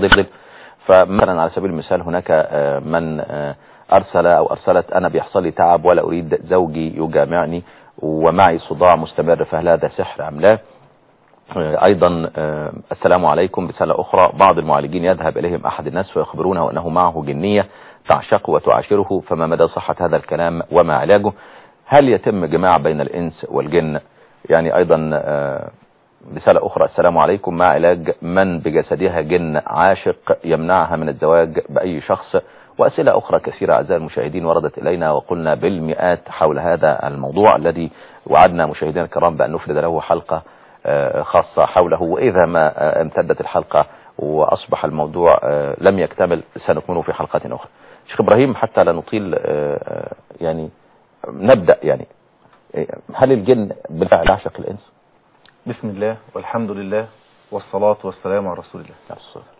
فضل فمثلا على سبيل المثال هناك آه، من آه، أرسل أو أرسلت أنا بيحصل لي تعب ولا أريد زوجي يجامعني ومعي صداع مستمر فهل هذا سحر أم لا آه، أيضا آه، السلام عليكم رسالة أخرى بعض المعالجين يذهب إليهم أحد الناس فيخبرونه أنه معه جنية تعشقه وتعاشره فما مدى صحة هذا الكلام وما علاجه هل يتم جماع بين الإنس والجن يعني أيضا آه، رسالة أخرى السلام عليكم ما علاج من بجسدها جن عاشق يمنعها من الزواج بأي شخص وأسئلة أخرى كثيرة أعزائي المشاهدين وردت إلينا وقلنا بالمئات حول هذا الموضوع الذي وعدنا مشاهدينا الكرام بأن نفرد له حلقة آه، خاصة حوله وإذا ما آه، امتدت الحلقة وأصبح الموضوع آه، لم يكتمل سنكمله في حلقات أخرى شيخ إبراهيم حتى لا نطيل آه، آه، يعني نبدأ يعني آه، هل الجن بالفعل يعشق الإنس؟ بسم الله والحمد لله والصلاة والسلام على رسول الله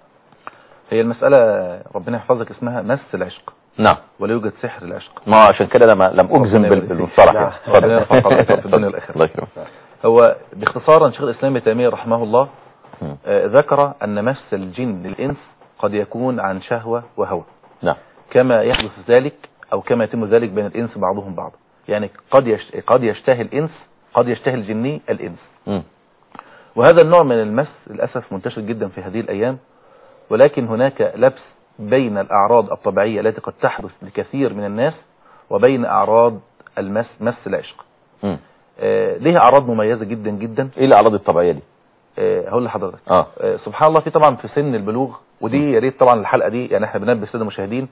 هي المسألة ربنا يحفظك اسمها مس العشق نعم ولا يوجد سحر العشق ما عشان كده لما لم أجزم ربنا بال- يبارك فيك. بالمصطلح نعم. يعني. ربنا يرفع قدرك في الدنيا والآخرة. الله يكرمك هو باختصارا شيخ الإسلام ابن تيمية رحمه الله مم. آه، ذكر أن مس الجن للإنس قد يكون عن شهوة وهوى نعم كما يحدث ذلك أو كما يتم ذلك بين الإنس بعضهم بعضا يعني قد يش... قد يشتهي الإنس قد يشتهي الجني الإنس مم. وهذا النوع من المس للأسف منتشر جدا في هذه الأيام ولكن هناك لبس بين الأعراض الطبيعية التي قد تحدث لكثير من الناس وبين أعراض المس مس العشق مم. آه ليها أعراض مميزة جدا جدا ايه الاعراض الطبيعيه دي آه هقول لحضرتك اه آه سبحان الله في طبعا في سن البلوغ ودي يا ريت طبعا الحلقة دي يعني احنا بننبه الساده المشاهدين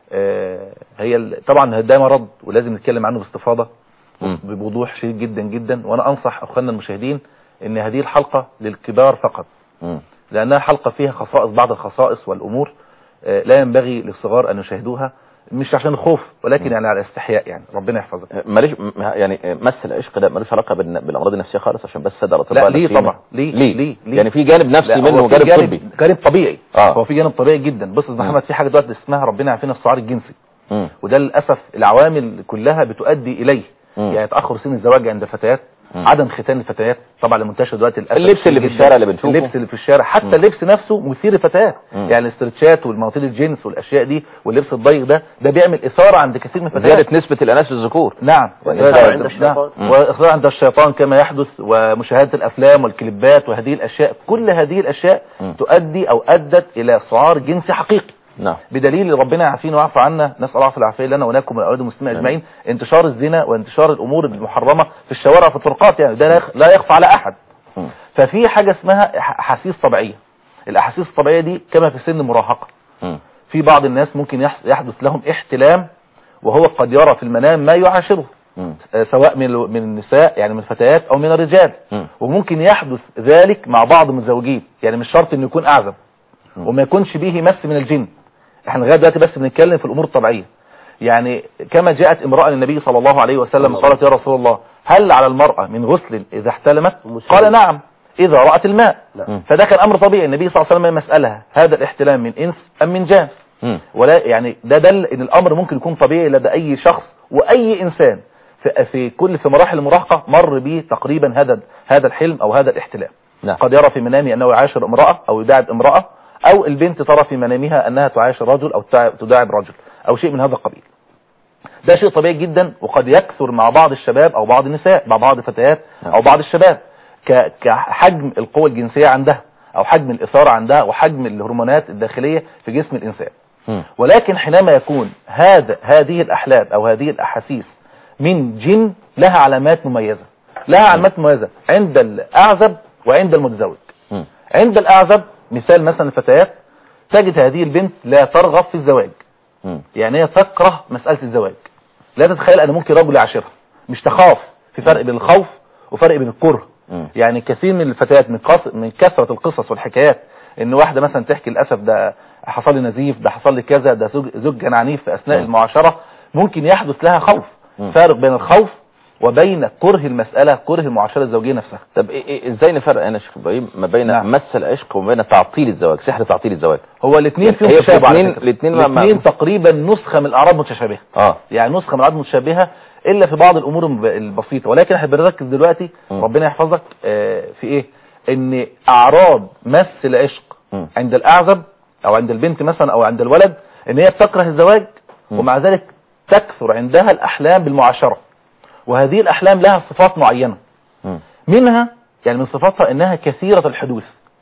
آه هي ال- طبعا ده مرض ولازم نتكلم عنه باستفاضة مم. بوضوح شديد جدا جدا وانا انصح اخواننا المشاهدين ان هذه الحلقة للكبار فقط مم. لأنها حلقة فيها خصائص بعض الخصائص والأمور آه، لا ينبغي للصغار أن يشاهدوها مش عشان الخوف ولكن يعني على استحياء يعني ربنا يحفظك ماليش م- يعني مس العشق ده ماليش علاقه بالن- بالامراض النفسيه خالص عشان بس الساده لا الاطباء ليه النفسيين. طبعا ليه ليه ليه, ليه؟ يعني في جانب نفسي لا، منه هو في وجانب طبي جانب طبيعي آه. هو في جانب طبيعي جدا بص يا أستاذ مم. محمد في حاجه دلوقتي اسمها ربنا يعافينا السعار الجنسي مم. وده للاسف العوامل كلها بتؤدي اليه مم. يعني تاخر سن الزواج عند الفتيات مم. عدم ختان الفتيات طبعا اللي منتشر دلوقتي للاسف اللبس اللي في جداً. الشارع اللي بنشوفه. اللبس اللي في الشارع حتى مم. اللبس نفسه مثير للفتيات مم. يعني الاسترتشات والمناطيل الجينز والاشياء دي واللبس الضيق ده ده بيعمل اثاره عند كثير من الفتيات زياده نسبه الاناث للذكور نعم والإثارة عند عند الشيطان مم. وإخراج عند الشيطان كما يحدث ومشاهدة الأفلام والكليبات وهذه الأشياء كل هذه الأشياء مم. تؤدي أو أدت إلى سعار جنسي حقيقي نعم بدليل ربنا يعافينا ويعفو عنا نسأل الله في العافية لنا ولكم والأولاد المسلمين أجمعين انتشار الزنا وانتشار الأمور المحرمة في الشوارع وفي الطرقات يعني ده لا يخ- لا يخفى على أحد مم. ففي حاجة اسمها أح- أحاسيس طبيعية الأحاسيس الطبيعية دي كما في سن المراهقة مم. في بعض الناس ممكن يحس- يحدث لهم احتلام وهو قد يرى في المنام ما يعاشره مم. آه، سواء من ال- من النساء يعني من الفتيات او من الرجال مم. وممكن يحدث ذلك مع بعض المتزوجين يعني مش شرط انه يكون اعزب مم. وما يكونش به مس من الجن احنا لغايه دلوقتي بس بنتكلم في الامور الطبيعيه يعني كما جاءت امراه للنبي صلى الله عليه وسلم قالت يا رسول الله هل على المراه من غسل اذا احتلمت قال نعم اذا رات الماء مم. فده كان امر طبيعي النبي صلى الله عليه وسلم يسالها هذا الاحتلام من انس ام من جان مم. ولا يعني ده دل ان الامر ممكن يكون طبيعي لدى اي شخص واي انسان في, في كل في مراحل المراهقه مر به تقريبا هذا هذا الحلم او هذا الاحتلام نعم. قد يرى في منامه انه يعاشر امراه او يداعب امراه او البنت ترى في منامها انها تعاشر رجل او تع- تداعب رجل او شيء من هذا القبيل ده شيء طبيعي جدا وقد يكثر مع بعض الشباب او بعض النساء مع بعض الفتيات او بعض الشباب ك- كحجم القوة الجنسية عندها او حجم الاثارة عندها وحجم الهرمونات الداخلية في جسم الانسان مم. ولكن حينما يكون هذا هذه الاحلام او هذه الاحاسيس من جن لها علامات مميزة لها علامات مميزة عند الاعزب وعند المتزوج مم. عند الاعزب مثال مثلا الفتيات تجد هذه البنت لا ترغب في الزواج مم. يعني هي تكره مسألة الزواج لا تتخيل أن ممكن رجل يعاشرها مش تخاف في فرق بين الخوف وفرق بين الكره مم. يعني كثير من الفتيات من, قص... من كثرة القصص والحكايات ان واحدة مثلا تحكي للأسف ده حصل لي نزيف ده حصل لي كذا ده زوج, زوج كان عنيف في أثناء مم. المعاشرة ممكن يحدث لها خوف مم. فارق بين الخوف وبين كره المسألة كره المعاشرة الزوجية نفسها طب إيه إيه ازاي نفرق هنا يا شيخ ابراهيم ما بين نعم. مس العشق وما بين تعطيل الزواج سحر تعطيل الزواج هو الاثنين فيهم هي في تشابه على الاتنين- فكرة. الاتنين ما- ما- الاثنين تقريبا نسخة من الأعراض متشابهة اه يعني نسخة من العدد متشابهة إلا في بعض الأمور الب- البسيطة ولكن احنا بنركز دلوقتي م. ربنا يحفظك آه، في إيه إن أعراض مس العشق م. عند الأعزب او عند البنت مثلا او عند الولد ان هي بتكره الزواج م. ومع ذلك تكثر عندها الاحلام بالمعاشرة وهذه الاحلام لها صفات معينة مم. منها يعني من صفاتها انها كثيرة الحدوث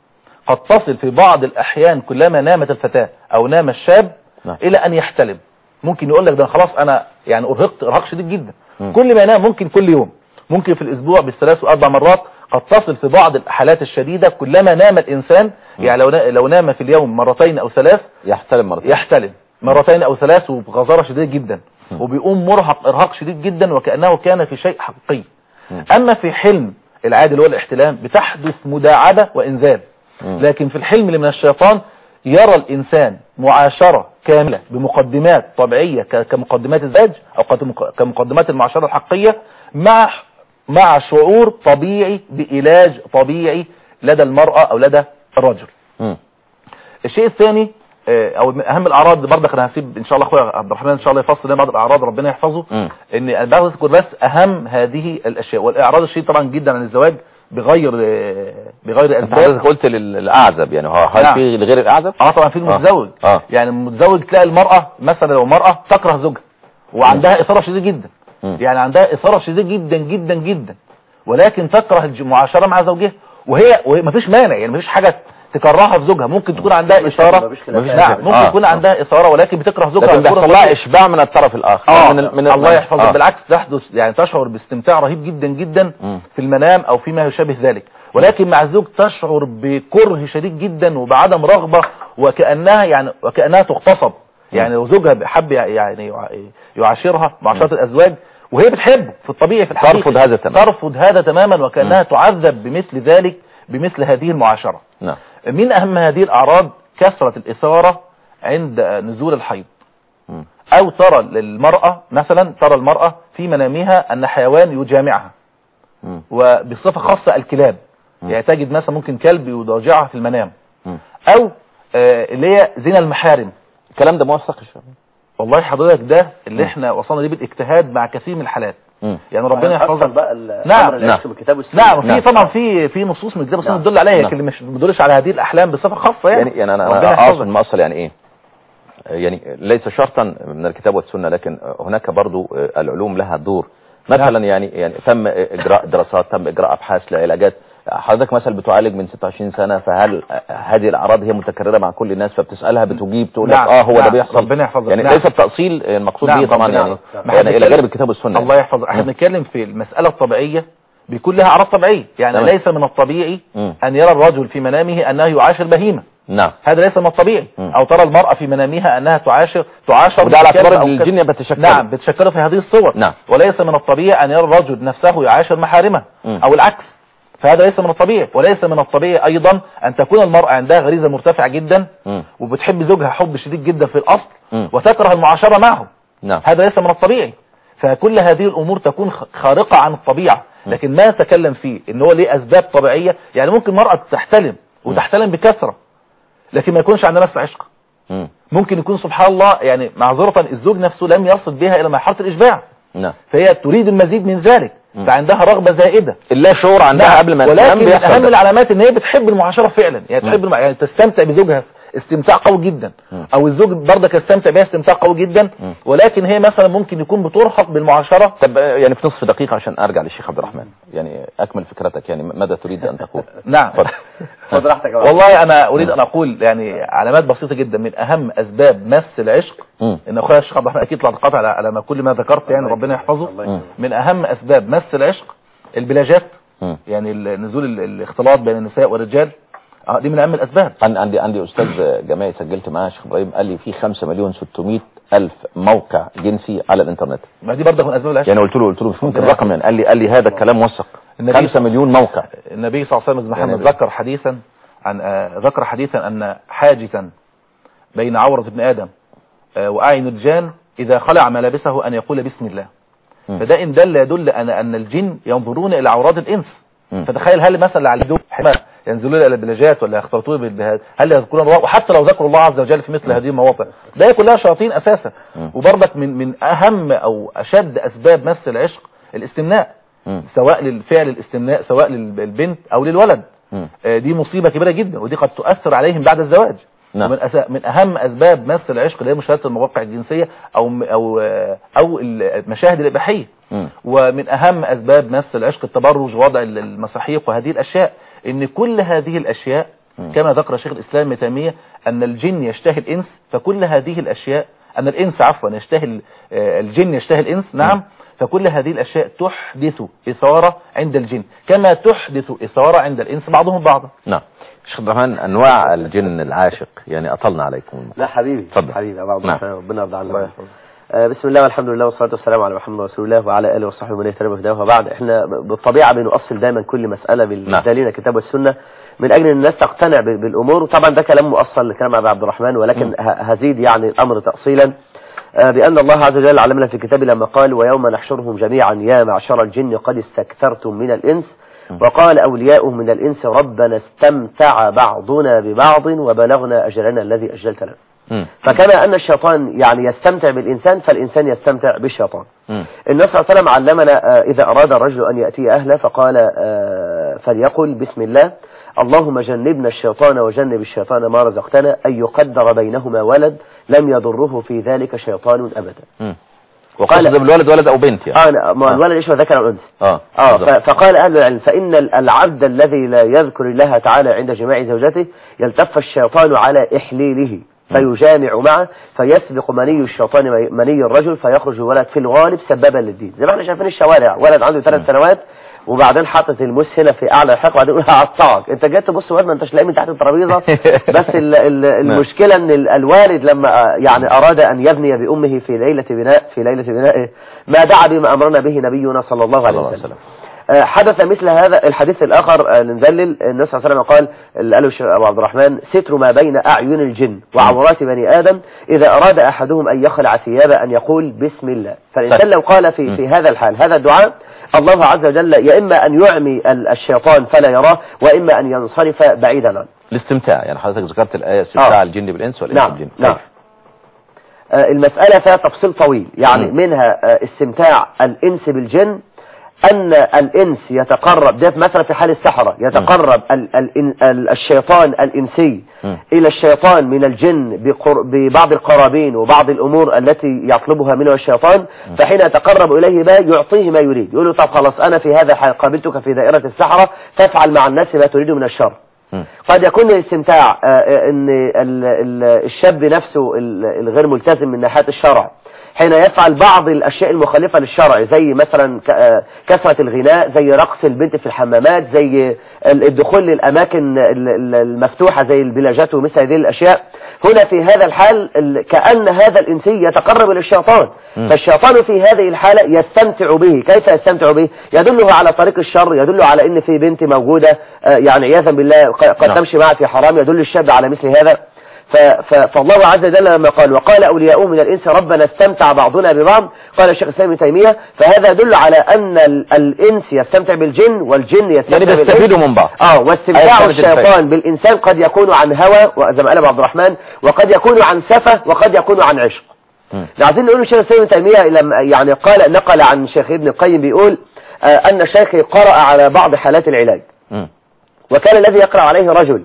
قد تصل في بعض الاحيان كلما نامت الفتاة او نام الشاب نعم. الى ان يحتلم ممكن يقول لك ده خلاص انا يعني ارهقت ارهاق شديد جدا مم. كل ما ينام ممكن كل يوم ممكن في الاسبوع بالثلاث واربع مرات قد تصل في بعض الحالات الشديدة كلما نام الانسان يعني لو نا- لو نام في اليوم مرتين او ثلاث يحترم مرتين يحتلم مرتين او ثلاث وبغزارة شديدة جدا مم. وبيقوم مرهق ارهاق شديد جدا وكأنه كان في شيء حقيقي مم. اما في حلم العادي اللي هو الاحتلام بتحدث مداعبة وانزال مم. لكن في الحلم اللي من الشيطان يرى الانسان معاشرة كاملة بمقدمات طبيعية ك- كمقدمات الزواج او قد- كمقدمات المعاشرة الحقيقية مع مع شعور طبيعي بعلاج طبيعي لدى المرأة او لدى الرجل مم. الشيء الثاني آه، او من اهم الاعراض برضك انا هسيب ان شاء الله اخويا عبد الرحمن ان شاء الله يفصل لنا بعض الاعراض ربنا يحفظه مم. ان انا باخد اذكر بس اهم هذه الاشياء والاعراض الشيء طبعا جدا عن الزواج بغير آه، بغير انت حضرتك اسباب قلت لل- للاعزب يعني هو هل نعم. في لغير الاعزب اه طبعا في المتزوج آه. يعني المتزوج تلاقي المرأة مثلا لو مرأة تكره زوجها وعندها اثارة شديدة جدا مم. يعني عندها اثارة شديدة جدا جدا جدا ولكن تكره الج- المعاشرة مع زوجها وهي, وهي مفيش مانع يعني مفيش حاجة تكرهها في زوجها ممكن تكون عندها اثارة مفيش خلاف. نعم ممكن آه. يكون عندها اثارة ولكن بتكره زوجها لكن بصورة بيحصل لها طبيعية. اشباع من الطرف الاخر اه من ال- من الله يحفظك آه. بالعكس تحدث يعني تشعر باستمتاع رهيب جدا جدا مم. في المنام او فيما يشابه ذلك ولكن مع الزوج تشعر بكره شديد جدا وبعدم رغبة وكأنها يعني وكأنها تغتصب يعني لو زوجها حب يعني يع- يعاشرها معاشرة الازواج وهي بتحبه في الطبيعي في الحقيقة ترفض هذا تماما. ترفض هذا تماما وكأنها تعذب بمثل ذلك بمثل هذه المعاشرة نعم من اهم هذه الاعراض كثرة الاثارة عند نزول الحيض مم. او ترى للمرأة مثلا ترى المرأة في منامها ان حيوان يجامعها مم. وبصفة خاصة الكلاب مم. يعني تجد مثلا ممكن كلب يضاجعها في المنام مم. او آه، اللي هي زنا المحارم الكلام ده موثق يا شباب والله حضرتك ده اللي مم. احنا وصلنا ليه بالاجتهاد مع كثير من الحالات مم. يعني ربنا أكثر يحفظك بقى ال- نعم، الأمر اللي نعم. يكتب الكتاب والسنة نعم في نعم. طبعا في في نصوص من الكتاب والسنه نعم. تدل عليها نعم. لكن مش ما بتدلش على هذه الاحلام بصفه خاصه يعني يعني يعني انا ربنا انا يحفظك. اقصد ما اصل يعني ايه يعني ليس شرطا من الكتاب والسنه لكن هناك برضو العلوم لها دور مثلا يعني يعني تم اجراء دراسات تم اجراء ابحاث لعلاجات حضرتك مثلا بتعالج من 26 سنه فهل هذه الاعراض هي متكرره مع كل الناس فبتسالها بتجيب تقول لك نعم، اه هو ده نعم، بيحصل ربنا يحفظك، يعني نعم. ليس التاصيل المقصود نعم، به طبعا ربنا يعني يحفظك. ما يعني احنا الى بنتكلم- جانب الكتاب والسنه الله يحفظك احنا مم. بنتكلم في المساله الطبيعيه بيكون لها اعراض طبيعيه يعني تمام. ليس من الطبيعي مم. ان يرى الرجل في منامه انه يعاشر بهيمه نعم هذا ليس من الطبيعي مم. او ترى المراه في منامها انها تعاشر تعاشر وده على بكلب اعتبار أو ان كلب. الجن بتشكل نعم بتشكله في هذه الصور نعم. وليس من الطبيعي ان يرى الرجل نفسه يعاشر محارمه مم. او العكس فهذا ليس من الطبيعي وليس من الطبيعي ايضا ان تكون المرأة عندها غريزة مرتفعة جدا مم. وبتحب زوجها حب شديد جدا في الاصل مم. وتكره المعاشرة معه نعم هذا ليس من الطبيعي فكل هذه الامور تكون خ- خارقة عن الطبيعة لكن ما نتكلم فيه ان هو ليه اسباب طبيعية يعني ممكن مرأة تحتلم وتحتلم بكثرة لكن ما يكونش عندها بس عشق مم. ممكن يكون سبحان الله يعني معذرة الزوج نفسه لم يصل بها الى مرحلة الاشباع نعم فهي تريد المزيد من ذلك مم. فعندها رغبة زائدة اللا شعور عندها نعم، قبل ما تنام ولكن من بيحصل اهم ده. العلامات ان هي بتحب المعاشره فعلا يعني مم. تحب المع... يعني تستمتع بزوجها استمتاع قوي جدا مم. او الزوج برضك يستمتع بها استمتاع قوي جدا مم. ولكن هي مثلا ممكن يكون بترهق بالمعاشره طب آه، يعني في نصف دقيقة عشان ارجع للشيخ عبد الرحمن يعني اكمل فكرتك يعني ماذا تريد ان تقول نعم اتفضل. خد راحتك يا والله انا اريد ان اقول يعني علامات بسيطه جدا من اهم اسباب مس العشق مم. ان اخويا الشيخ عبد الرحمن اكيد طلع قاطع على على ما كل ما ذكرت يعني ربنا يحفظه الله مم. يسلمك. من اهم اسباب مس العشق البلاجات مم. يعني ال- نزول ال- الاختلاط بين النساء والرجال آه، دي من اهم الاسباب عن- عندي عندي استاذ جامعي سجلت معاه شيخ ابراهيم قال لي في 5 مليون 600 الف موقع جنسي على الانترنت ما دي برضك من اسباب العشق يعني قلت له قلت له مش ممكن ربنا الرقم يعني قال لي قال لي هذا الكلام موثق النبي 5 مليون موقع النبي صلى الله عليه وسلم يعني محمد ذكر حديثا عن آه، ذكر حديثا ان حاجزا بين عورة ابن ادم آه، واعين الجان اذا خلع ملابسه ان يقول بسم الله مم. فده ان دل يدل ان ان الجن ينظرون الى عورات الانس مم. فتخيل هل مثلا على الدول ينزلون الى البلاجات ولا يختلطون بالبهاد هل يذكرون الله وحتى لو ذكروا الله عز وجل في مثل هذه المواطن ده كلها شياطين اساسا مم. وبرضك من من اهم او اشد اسباب مس العشق الاستمناء مم. سواء للفعل الاستمناء سواء للبنت او للولد مم. آه، دي مصيبة كبيرة جدا ودي قد تؤثر عليهم بعد الزواج نعم. ومن أس... من اهم اسباب مس العشق اللي هي مشاهده المواقع الجنسيه او م- او او المشاهد الاباحيه مم. ومن اهم اسباب مس العشق التبرج ووضع ال- المساحيق وهذه الاشياء ان كل هذه الاشياء مم. كما ذكر شيخ الاسلام ابن تيميه ان الجن يشتهي الانس فكل هذه الاشياء ان الانس عفوا يشتهي ال- آه، الجن يشتهي الانس نعم فكل هذه الاشياء تحدث اثاره عند الجن كما تحدث اثاره عند الانس بعضهم بعضا نعم شيخ عبد الرحمن انواع الجن العاشق يعني اطلنا عليكم المقام. لا حبيبي اتفضل. حبيبي يا أبو عبد نعم. الرحمن ربنا يرضى عنك الله يحفظك. آه، بسم الله والحمد لله والصلاة والسلام على محمد رسول الله وعلى آله وصحبه ومن اهتدى بهداه وبعد احنا بالطبيعة بنؤصل دايما كل مسألة نعم. بالدليل الكتاب والسنة من أجل أن الناس تقتنع ب- بالأمور وطبعا ده كلام مؤصل لكلام أبي عبد الرحمن ولكن ه- هزيد يعني الأمر تأصيلا آه، بأن الله عز وجل علمنا في كتابه لما قال ويوم نحشرهم جميعا يا معشر الجن قد استكثرتم من الإنس وقال أولياؤه من الإنس ربنا استمتع بعضنا ببعض وبلغنا أجلنا الذي أجلت لنا مم. فكما أن الشيطان يعني يستمتع بالإنسان فالإنسان يستمتع بالشيطان مم. النبي صلى الله عليه وسلم علمنا آه، إذا أراد الرجل أن يأتي أهله فقال آه، فليقل بسم الله اللهم جنبنا الشيطان وجنب الشيطان ما رزقتنا أن يقدر بينهما ولد لم يضره في ذلك شيطان أبدا مم. وقال- وقال بالولد ولد او بنت يعني آه أنا- ما آه. الولد إيش ذكر أو أنثى اه آه بالظبط. ف- فقال أهل العلم فإن ال- العبد الذي لا يذكر الله تعالى عند جماع زوجته يلتف الشيطان على إحليله فيجامع معه فيسبق مني الشيطان مي- مني الرجل فيخرج الولد في الغالب سببا للدين زي ما احنا شايفين الشوارع ولد عنده ثلاث سنوات وبعدين حاطط المس هنا في اعلى الحلق وبعدين يقول هقطعك انت جاي تبص واد ما انتش لاقيه من تحت الترابيزه بس ال ال المشكله ان ال- الوالد لما آه، يعني اراد ان يبني بامه في ليله بناء في ليله بنائه ما دعا بما امرنا به نبينا صلى الله صلى عليه الله عليه وسلم وسلم. آه، حدث مثل هذا الحديث الآخر آه، نذلل النبي صلى الله عليه وسلم قال اللي قاله الشيخ أبو عبد الرحمن ستر ما بين أعين الجن وعورات بني آدم إذا أراد أحدهم أن يخلع ثيابه أن يقول بسم الله فالإنسان لو قال في في هذا الحال هذا الدعاء الله عز وجل يا إما أن يعمي ال- الشيطان فلا يراه وإما أن ينصرف بعيدا عنه الاستمتاع يعني حضرتك ذكرت الآية استمتاع آه. الجن بالإنس والإنس نعم بالجن نعم كيف؟ آه، المسألة فيها تفصيل طويل يعني مم. منها آه، استمتاع الإنس بالجن أن الإنس يتقرب ده مثلا في حال السحرة يتقرب ال ال ال الشيطان الإنسي مم. إلى الشيطان من الجن بقر ببعض القرابين وبعض الأمور التي يطلبها منه الشيطان فحين يتقرب إليه ما يعطيه ما يريد يقول له طب خلاص أنا في هذا الحال قابلتك في دائرة السحرة فافعل مع الناس ما تريد من الشر مم. قد يكون الاستمتاع آه، آه، ان ال- ال- الشاب نفسه ال- الغير ملتزم من ناحية الشرع حين يفعل بعض الاشياء المخالفة للشرع زي مثلا ك- آه، كثرة الغناء زي رقص البنت في الحمامات زي ال- الدخول للاماكن ال- ال- المفتوحة زي البلاجات ومثل هذه الاشياء هنا في هذا الحال ال- كأن هذا الانسي يتقرب الى الشيطان مم. فالشيطان في هذه الحالة يستمتع به كيف يستمتع به يدله على طريق الشر يدل على ان في بنت موجودة آه، يعني عياذا بالله ق- قد نعم. تمشي معها في حرام يدل الشاب على مثل هذا ف- ف- فالله عز وجل لما قال وقال أولياؤه من الإنس ربنا استمتع بعضنا ببعض قال الشيخ الإسلام ابن تيمية فهذا يدل على أن ال- الإنس يستمتع بالجن والجن يستمتع يعني بالإنس بيستفيدوا من بعض اه أيوة، واستمتاع كانت الفايدة. الشيطان بالإنسان قد يكون عن هوى وزي ما قال أبو عبد الرحمن وقد يكون عن سفة وقد يكون عن عشق مم. عايزين نقول الشيخ الإسلام ابن تيمية لما يعني قال نقل عن شيخ ابن القيم بيقول آه، أن شيخي قرأ على بعض حالات العلاج مم. وكان الذي يقرأ عليه رجل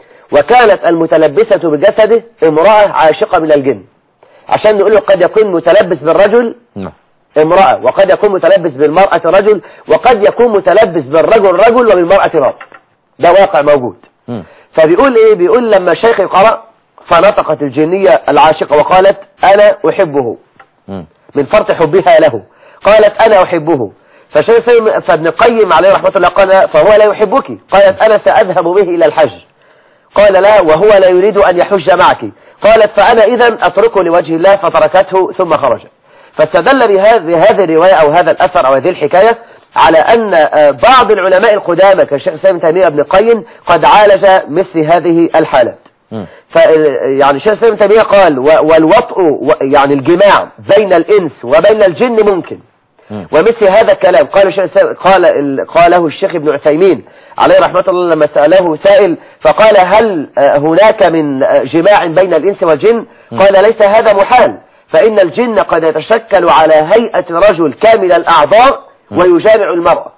وكانت المتلبسة بجسده امرأة عاشقة من الجن عشان نقول له قد يكون متلبس بالرجل نعم امرأة وقد يكون متلبس بالمرأة رجل وقد يكون متلبس بالرجل رجل وبالمرأة رجل ده واقع موجود مم. فبيقول ايه بيقول لما شيخي قرأ فنطقت الجنية العاشقة وقالت انا احبه مم. من فرط حبها له قالت أنا أحبه فشيخ سيم فابن قيم عليه رحمة الله قال فهو لا يحبك قالت أنا سأذهب به إلى الحج قال لا وهو لا يريد أن يحج معك قالت فأنا إذا أتركه لوجه الله فتركته ثم خرج فاستدل بهذه هذه الرواية أو هذا الأثر أو هذه الحكاية على أن آه، بعض العلماء القدامى كالشيخ سيم تيمية ابن قيم قد عالج مثل هذه الحالات مم. ف يعني شيخ سيد تيمية قال و- والوطء و- يعني الجماع بين الإنس وبين الجن ممكن مم. ومثل هذا الكلام قال الشيخ سيد- قال ال- قاله الشيخ ابن عثيمين عليه رحمة الله لما سأله سائل فقال هل آه، هناك من آه، جماع بين الإنس والجن قال ليس هذا محال فإن الجن قد يتشكل على هيئة رجل كامل الأعضاء ويجامع المرأة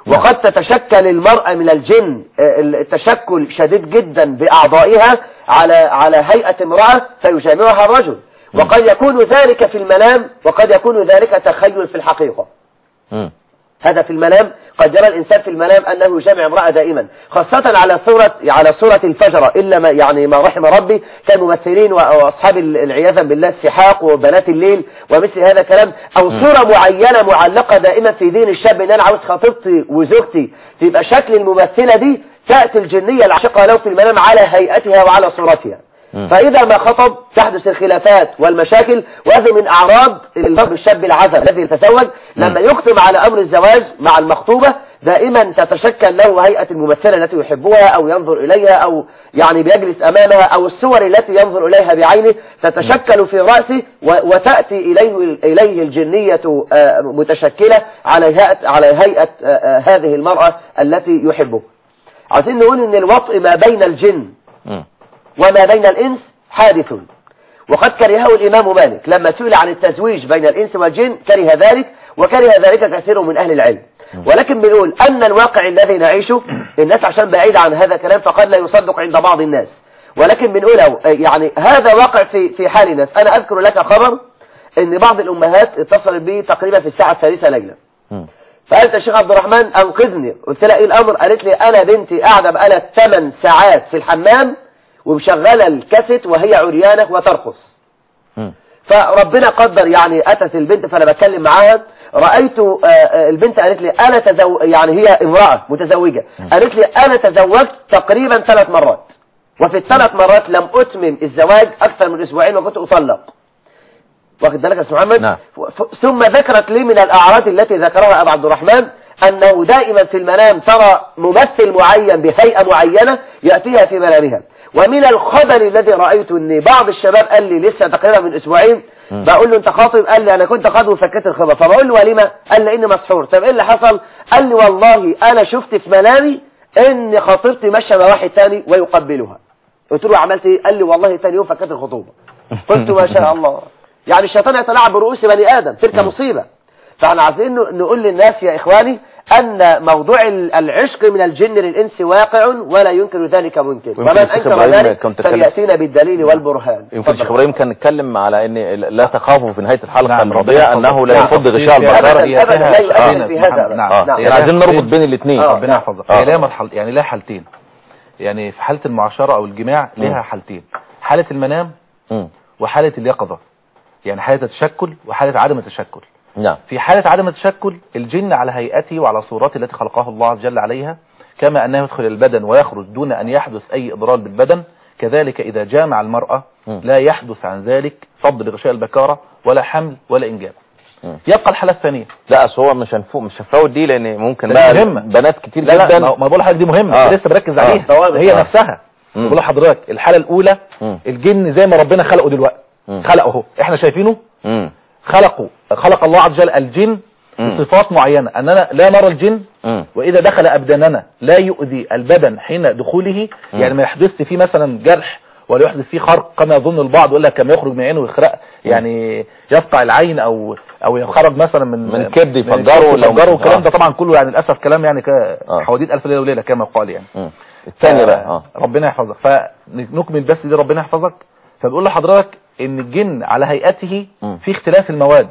وقد تتشكل المرأة من الجن آه، التشكل شديد جدا بأعضائها على على هيئة امرأة فيجامعها الرجل وقد يكون ذلك في المنام وقد يكون ذلك تخيل في الحقيقة مم. هذا في المنام قد يرى الإنسان في المنام أنه يجامع امرأة دائما خاصة على صورة على صورة الفجرة إلا ما يعني ما رحم ربي كممثلين وأصحاب العياذا بالله السحاق وبنات الليل ومثل هذا الكلام أو صورة معينة معلقة دائما في دين الشاب إن أنا عاوز خطيبتي وزوجتي تبقى شكل الممثلة دي تأتي الجنية العاشقة له في المنام على هيئتها وعلى صورتها مم. فإذا ما خطب تحدث الخلافات والمشاكل وهذه من أعراض الفرد الشاب العذر الذي يتزوج لما يقدم على أمر الزواج مع المخطوبة دائما تتشكل له هيئة الممثلة التي يحبها أو ينظر إليها أو يعني بيجلس أمامها أو الصور التي ينظر إليها بعينه تتشكل في رأسه و- وتأتي إليه إليه الجنية آه، متشكلة على هيئة على هيئة آه، آه، هذه المرأة التي يحبه عايزين نقول إن الوطء ما بين الجن مم. وما بين الإنس حادث وقد كرهه الإمام مالك لما سئل عن التزويج بين الإنس والجن كره ذلك وكره ذلك كثير من أهل العلم ولكن بنقول أن الواقع الذي نعيشه الناس عشان بعيد عن هذا الكلام فقد لا يصدق عند بعض الناس ولكن بنقوله يعني هذا واقع في في حال الناس أنا أذكر لك خبر أن بعض الأمهات اتصلت بي تقريبا في الساعة الثالثة ليلة مم. فقالت يا شيخ عبد الرحمن أنقذني قلت لها إيه الأمر قالت لي أنا بنتي قاعدة بقالها 8 ساعات في الحمام ومشغلة الكاسيت وهي عريانة وترقص مم. فربنا قدر يعني أتت البنت فأنا بتكلم معاها رأيت آه، آه، البنت قالت لي أنا تزو... يعني هي امرأة متزوجة قالت لي أنا تزوجت تقريبا ثلاث مرات وفي الثلاث مرات لم أتمم الزواج أكثر من أسبوعين وكنت أطلق واخد بالك يا أستاذ محمد نعم. ف- ثم ذكرت لي من الأعراض التي ذكرها أبو عبد الرحمن أنه دائما في المنام ترى ممثل معين بهيئة معينة يأتيها في منامها ومن الخبل الذي رأيته أن بعض الشباب قال لي لسه تقريبا من أسبوعين بقول له أنت خاطب قال لي أنا كنت خاطب وفكيت الخبر فبقول له ولما قال لي إني مسحور طب إيه اللي حصل قال لي والله أنا شفت في منامي إن خطيبتي ماشية مع واحد تاني ويقبلها قلت له عملت إيه قال لي والله تاني يوم فكيت الخطوبة قلت ما شاء الله يعني الشيطان يتلاعب برؤوس بني آدم تلك مصيبة فاحنا عايزين نقول للناس يا إخواني أن موضوع ال- العشق من الجن للإنس واقع ولا ينكر ذلك منكر ويمكن ومن الشيخ أنكر إبراهيم ذلك كنت تتكلم- فليأتينا بالدليل والبرهان يمكن الشيخ اتفضل. ابراهيم كان نتكلم على ان لا تخافوا في نهايه الحلقه نعم، الماضيه ربنا انه لا نعم. يفض غشاء أبداً، البصر هي أبداً، لا فيها- يؤثر في آه، هذا. نعم. اه نعم. يعني عايزين نربط بين الاثنين آه. ربنا يحفظك آه. هي لها مرحل يعني لها حالتين يعني في حالة المعاشرة او الجماع لها حالتين حالة المنام وحالة اليقظة يعني حالة التشكل وحالة عدم التشكل نعم في حالة عدم التشكل الجن على هيئته وعلى صورته التي خلقها الله عز وجل عليها كما أنه يدخل البدن ويخرج دون أن يحدث أي إضرار بالبدن كذلك إذا جامع المرأة مم. لا يحدث عن ذلك فض لغشاء البكارة ولا حمل ولا إنجاب مم. يبقى الحالة الثانية لا اصل هو مش هنفوق مش هنفوت دي لان ممكن ده بقى مهمة. بنات كتير لا لا جدا ما ما بقول لحضرتك دي مهمة آه. آه. لسه بركز آه. عليها ثوابت. هي آه. نفسها مم. بقول لحضرتك الحالة الأولى مم. الجن زي ما ربنا خلقه دلوقتي مم. خلقه اهو احنا شايفينه مم. خلقوا خلق الله عز وجل الجن مم. بصفات معينة أننا لا نرى الجن مم. وإذا دخل أبداننا لا يؤذي البدن حين دخوله يعني ما يحدث فيه مثلا جرح ولا يحدث فيه خرق كما يظن البعض يقول لك كما يخرج من عينه ويخرق يعني يفقع العين أو أو يخرج مثلا من من كبد يفجره الكبد لو- يفجره والكلام آه. ده طبعا كله يعني للأسف كلام يعني آه. كحواديت ألف ليلة وليلة كما يقال يعني مم. الثانية بقى اه ربنا يحفظك فنكمل بس دي ربنا يحفظك فبيقول لحضرتك ان الجن على هيئته مم. في اختلاف المواد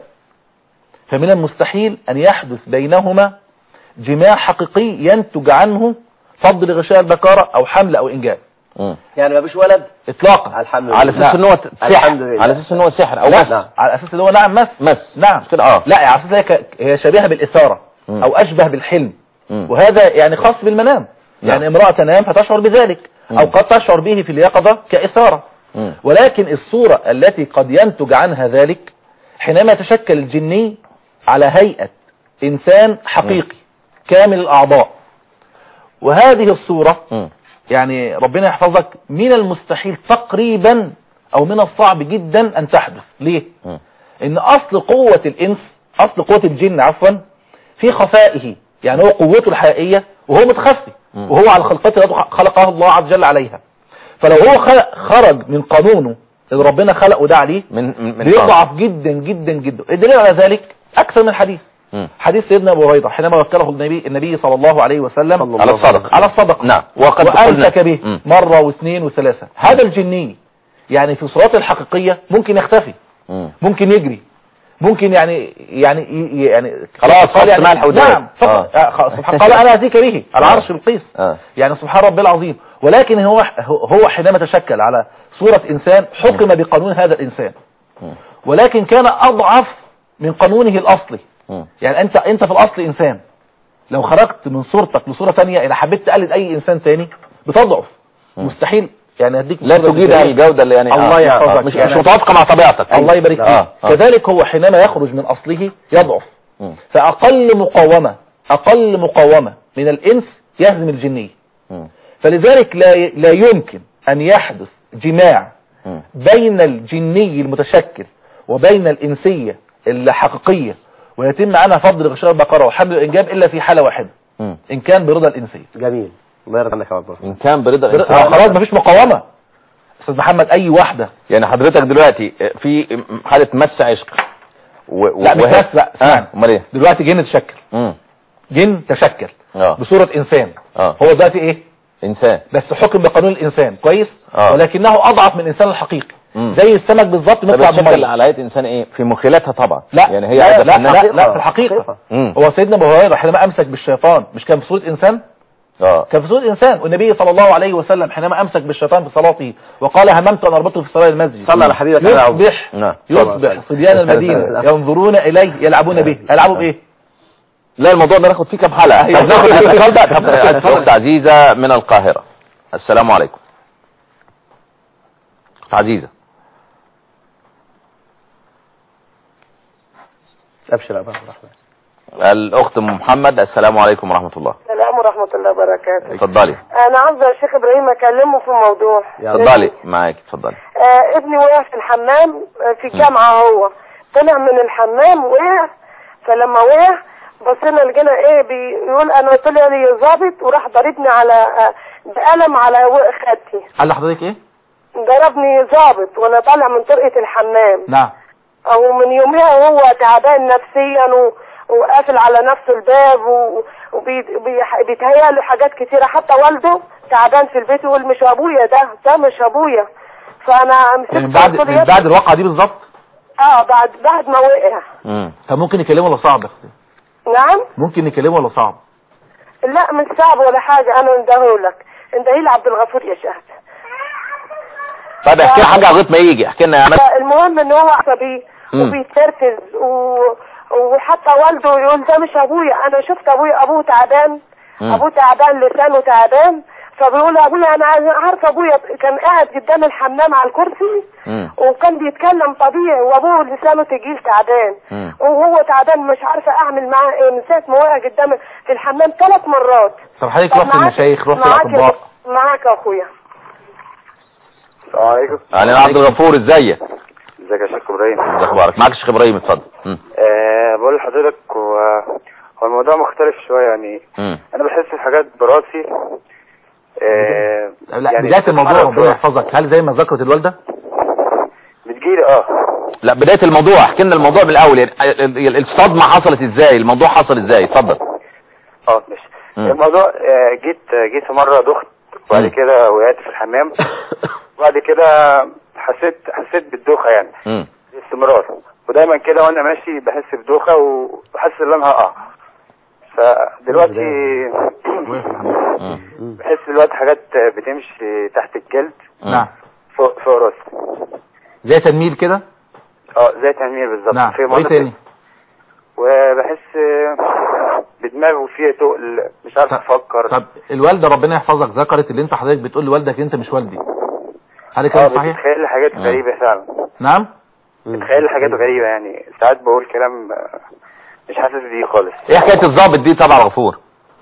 فمن المستحيل ان يحدث بينهما جماع حقيقي ينتج عنه فضل غشاء البكارة او حمل او انجاب مم. يعني ما فيش ولد اطلاقا الحمد لله على اساس لا. ان هو الحمد سحر لله. على اساس ان هو سحر او لا مس على اساس اللي هو نعم مس مس نعم مش كده اه لا على اساس هي ك- هي شبيهه بالاثاره مم. او اشبه بالحلم مم. وهذا يعني خاص بالمنام نعم. يعني امراه تنام فتشعر بذلك او مم. قد تشعر به في اليقظه كاثاره مم. ولكن الصورة التي قد ينتج عنها ذلك حينما يتشكل الجني على هيئة إنسان حقيقي كامل الأعضاء وهذه الصورة مم. يعني ربنا يحفظك من المستحيل تقريبا أو من الصعب جدا أن تحدث ليه؟ مم. إن أصل قوة الإنس أصل قوة الجن عفوا في خفائه يعني هو قوته الحقيقية وهو متخفي مم. وهو على خلقته التي خلقها الله عز وجل عليها فلو هو خلق خرج من قانونه اللي ربنا خلقه ده عليه من من من بيضعف جدا جدا جدا الدليل على ذلك اكثر من حديث مم. حديث سيدنا ابو هريره حينما وكله النبي النبي صلى الله عليه وسلم على الصدقة على الصدقه نعم وقد وامسك قلنا- به مم. مره واثنين وثلاثه هذا الجني يعني في صورته الحقيقيه ممكن يختفي مم. ممكن يجري ممكن يعني يعني ي- يعني خلاص، قال خلاص، يعني ملح وداب. نعم فقط آه. آه. خلاص، سبحان قال انا اتيك به العرش القيس آه. يعني سبحان ربي العظيم ولكن هو هو حينما تشكل على صورة انسان حكم بقانون هذا الانسان مم. ولكن كان اضعف من قانونه الاصلي مم. يعني انت انت في الاصل انسان لو خرجت من صورتك لصورة ثانية اذا حبيت تقلد اي انسان تاني بتضعف مستحيل يعني هديك لا صورة تجيد ذكرية. الجودة اللي يعني الله آه. يحفظك. آه. مش, يعني- مش متوافقة مع طبيعتك الله يبارك فيك آه. آه. كذلك هو حينما يخرج من اصله يضعف مم. فاقل مقاومة اقل مقاومة من الانس يهزم الجني مم. فلذلك لا لا يمكن ان يحدث جماع مم. بين الجني المتشكل وبين الانسية الحقيقية ويتم عنها فضل غشاء البقرة وحمل الانجاب الا في حالة واحدة مم. ان كان برضا الانسية جميل الله يرضى عنك يا عبد الله إن كان برضا بر- الإنسان خلاص مفيش مقاومة استاذ محمد اي واحدة يعني حضرتك دلوقتي في حالة مس عشق و... لا مش وهي- بس بقى اسمعني. اه امال ايه دلوقتي جن تشكل مم. جن تشكل اه بصورة انسان اه هو دلوقتي ايه انسان بس حكم بقانون الانسان كويس آه. ولكنه اضعف من الانسان الحقيقي مم. زي السمك بالظبط طب مطلع الشكل بميه على هيئة انسان ايه في مخيلتها طبعا لا يعني هي لا عايزة لا, فنان. لا, لا في الحقيقة مم. هو سيدنا ابو هريره حينما امسك بالشيطان مش كان في صورة انسان اه كان في صورة انسان والنبي صلى الله عليه وسلم حينما امسك بالشيطان في صلاته وقال هممت ان اربطه في صلاة المسجد صلى على حبيبك يا عبد. يصبح نعم. يصبح صبيان المدينة ينظرون اليه يلعبون به يلعبوا بايه لا الموضوع ده ناخد فيه كام حلقة أيوة. طب ناخد الاتصال ده طب اخت عزيزة من القاهرة السلام عليكم اخت عزيزة ابشر يا ابو الرحمن الاخت ام محمد السلام عليكم ورحمة الله السلام ورحمة الله وبركاته اتفضلي أنا عاوزة يا شيخ إبراهيم أكلمه في موضوع اتفضلي معاك اتفضلي آه ابني وقع في الحمام آه، في جامعة هو طلع من الحمام وقع فلما وقع بصينا لقينا ايه بيقول انا طلع لي ظابط وراح ضربني على آه، بقلم على و- خدتي قال لحضرتك ايه ضربني ظابط وانا طالع من طرقة الحمام نعم او من يومها وهو تعبان نفسيا و... وقافل على نفسه الباب وبيتهيأ له حاجات كتيرة حتى والده تعبان في البيت يقول مش ابويا ده ده مش ابويا فانا مسكت يعني بعد قلت له من يا بعد الواقعة دي بالظبط اه بعد بعد ما وقع امم طب ممكن نكلمه ولا صعب يا اختي نعم ممكن نكلمه ولا صعب لا مش صعب ولا حاجة انا اندهولك اندهي عبد الغفور يا شهد طيب احكي لنا حاجة لغاية ما يجي احكي لنا يا عماد المهم ان هو عصبي مم. وبيتنرفز و... وحتى والده يقول ده مش ابويا انا شفت ابويا ابوه تعبان مم. ابوه تعبان لسانه تعبان فبيقول ابويا انا عارفه ابويا كان قاعد قدام الحمام على الكرسي مم. وكان بيتكلم طبيعي وابوه لسانه تقيل تعبان مم. وهو تعبان مش عارفه اعمل معاه ايه من ساعه ما وقع قدام في الحمام ثلاث مرات طب حضرتك طب رحت معاك- للمشايخ رحت معاك للاطباء يا- معاك يا اخويا السلام عليكم يعني عبد الغفور ازيك ازيك يا شيخ ابراهيم ازي اخبارك معاك الشيخ ابراهيم اتفضل مم. أه بقول لحضرتك هو هو الموضوع مختلف شويه يعني مم. انا بحس الحاجات براسي أه لا يعني بداية الموضوع بتتحرك ربنا شوية. يحفظك هل زي ما ذكرت الوالدة بتجيلي اه لا بداية الموضوع احكي لنا الموضوع من الاول يعني ال- ال- الصدمة حصلت ازاي الموضوع حصل ازاي اتفضل اه ماشي مم. الموضوع آه، جيت جيت في مره دخت وبعد مم. كده وقعت في الحمام وبعد كده حسيت حسيت بالدوخه يعني مم. باستمرار ودايما كده وانا ماشي بحس بدوخه وبحس ان انا هقع فدلوقتي مم. بحس دلوقتي حاجات بتمشي تحت الجلد نعم فوق فوق راسي زي تنميل كده اه زي تنمير بالظبط نعم في وايه مناطق- تاني وبحس بدماغي فيها تقل مش عارف طب- افكر طب الوالدة ربنا يحفظك ذكرت اللي انت حضرتك بتقول لوالدك انت مش والدي هل اه الكلام صحيح بتخيل لي حاجات مم. غريبة فعلا نعم بتخيل لي حاجات غريبة يعني ساعات بقول كلام آه، مش حاسس بيه خالص ايه حكاية الضابط دي طبعا غفور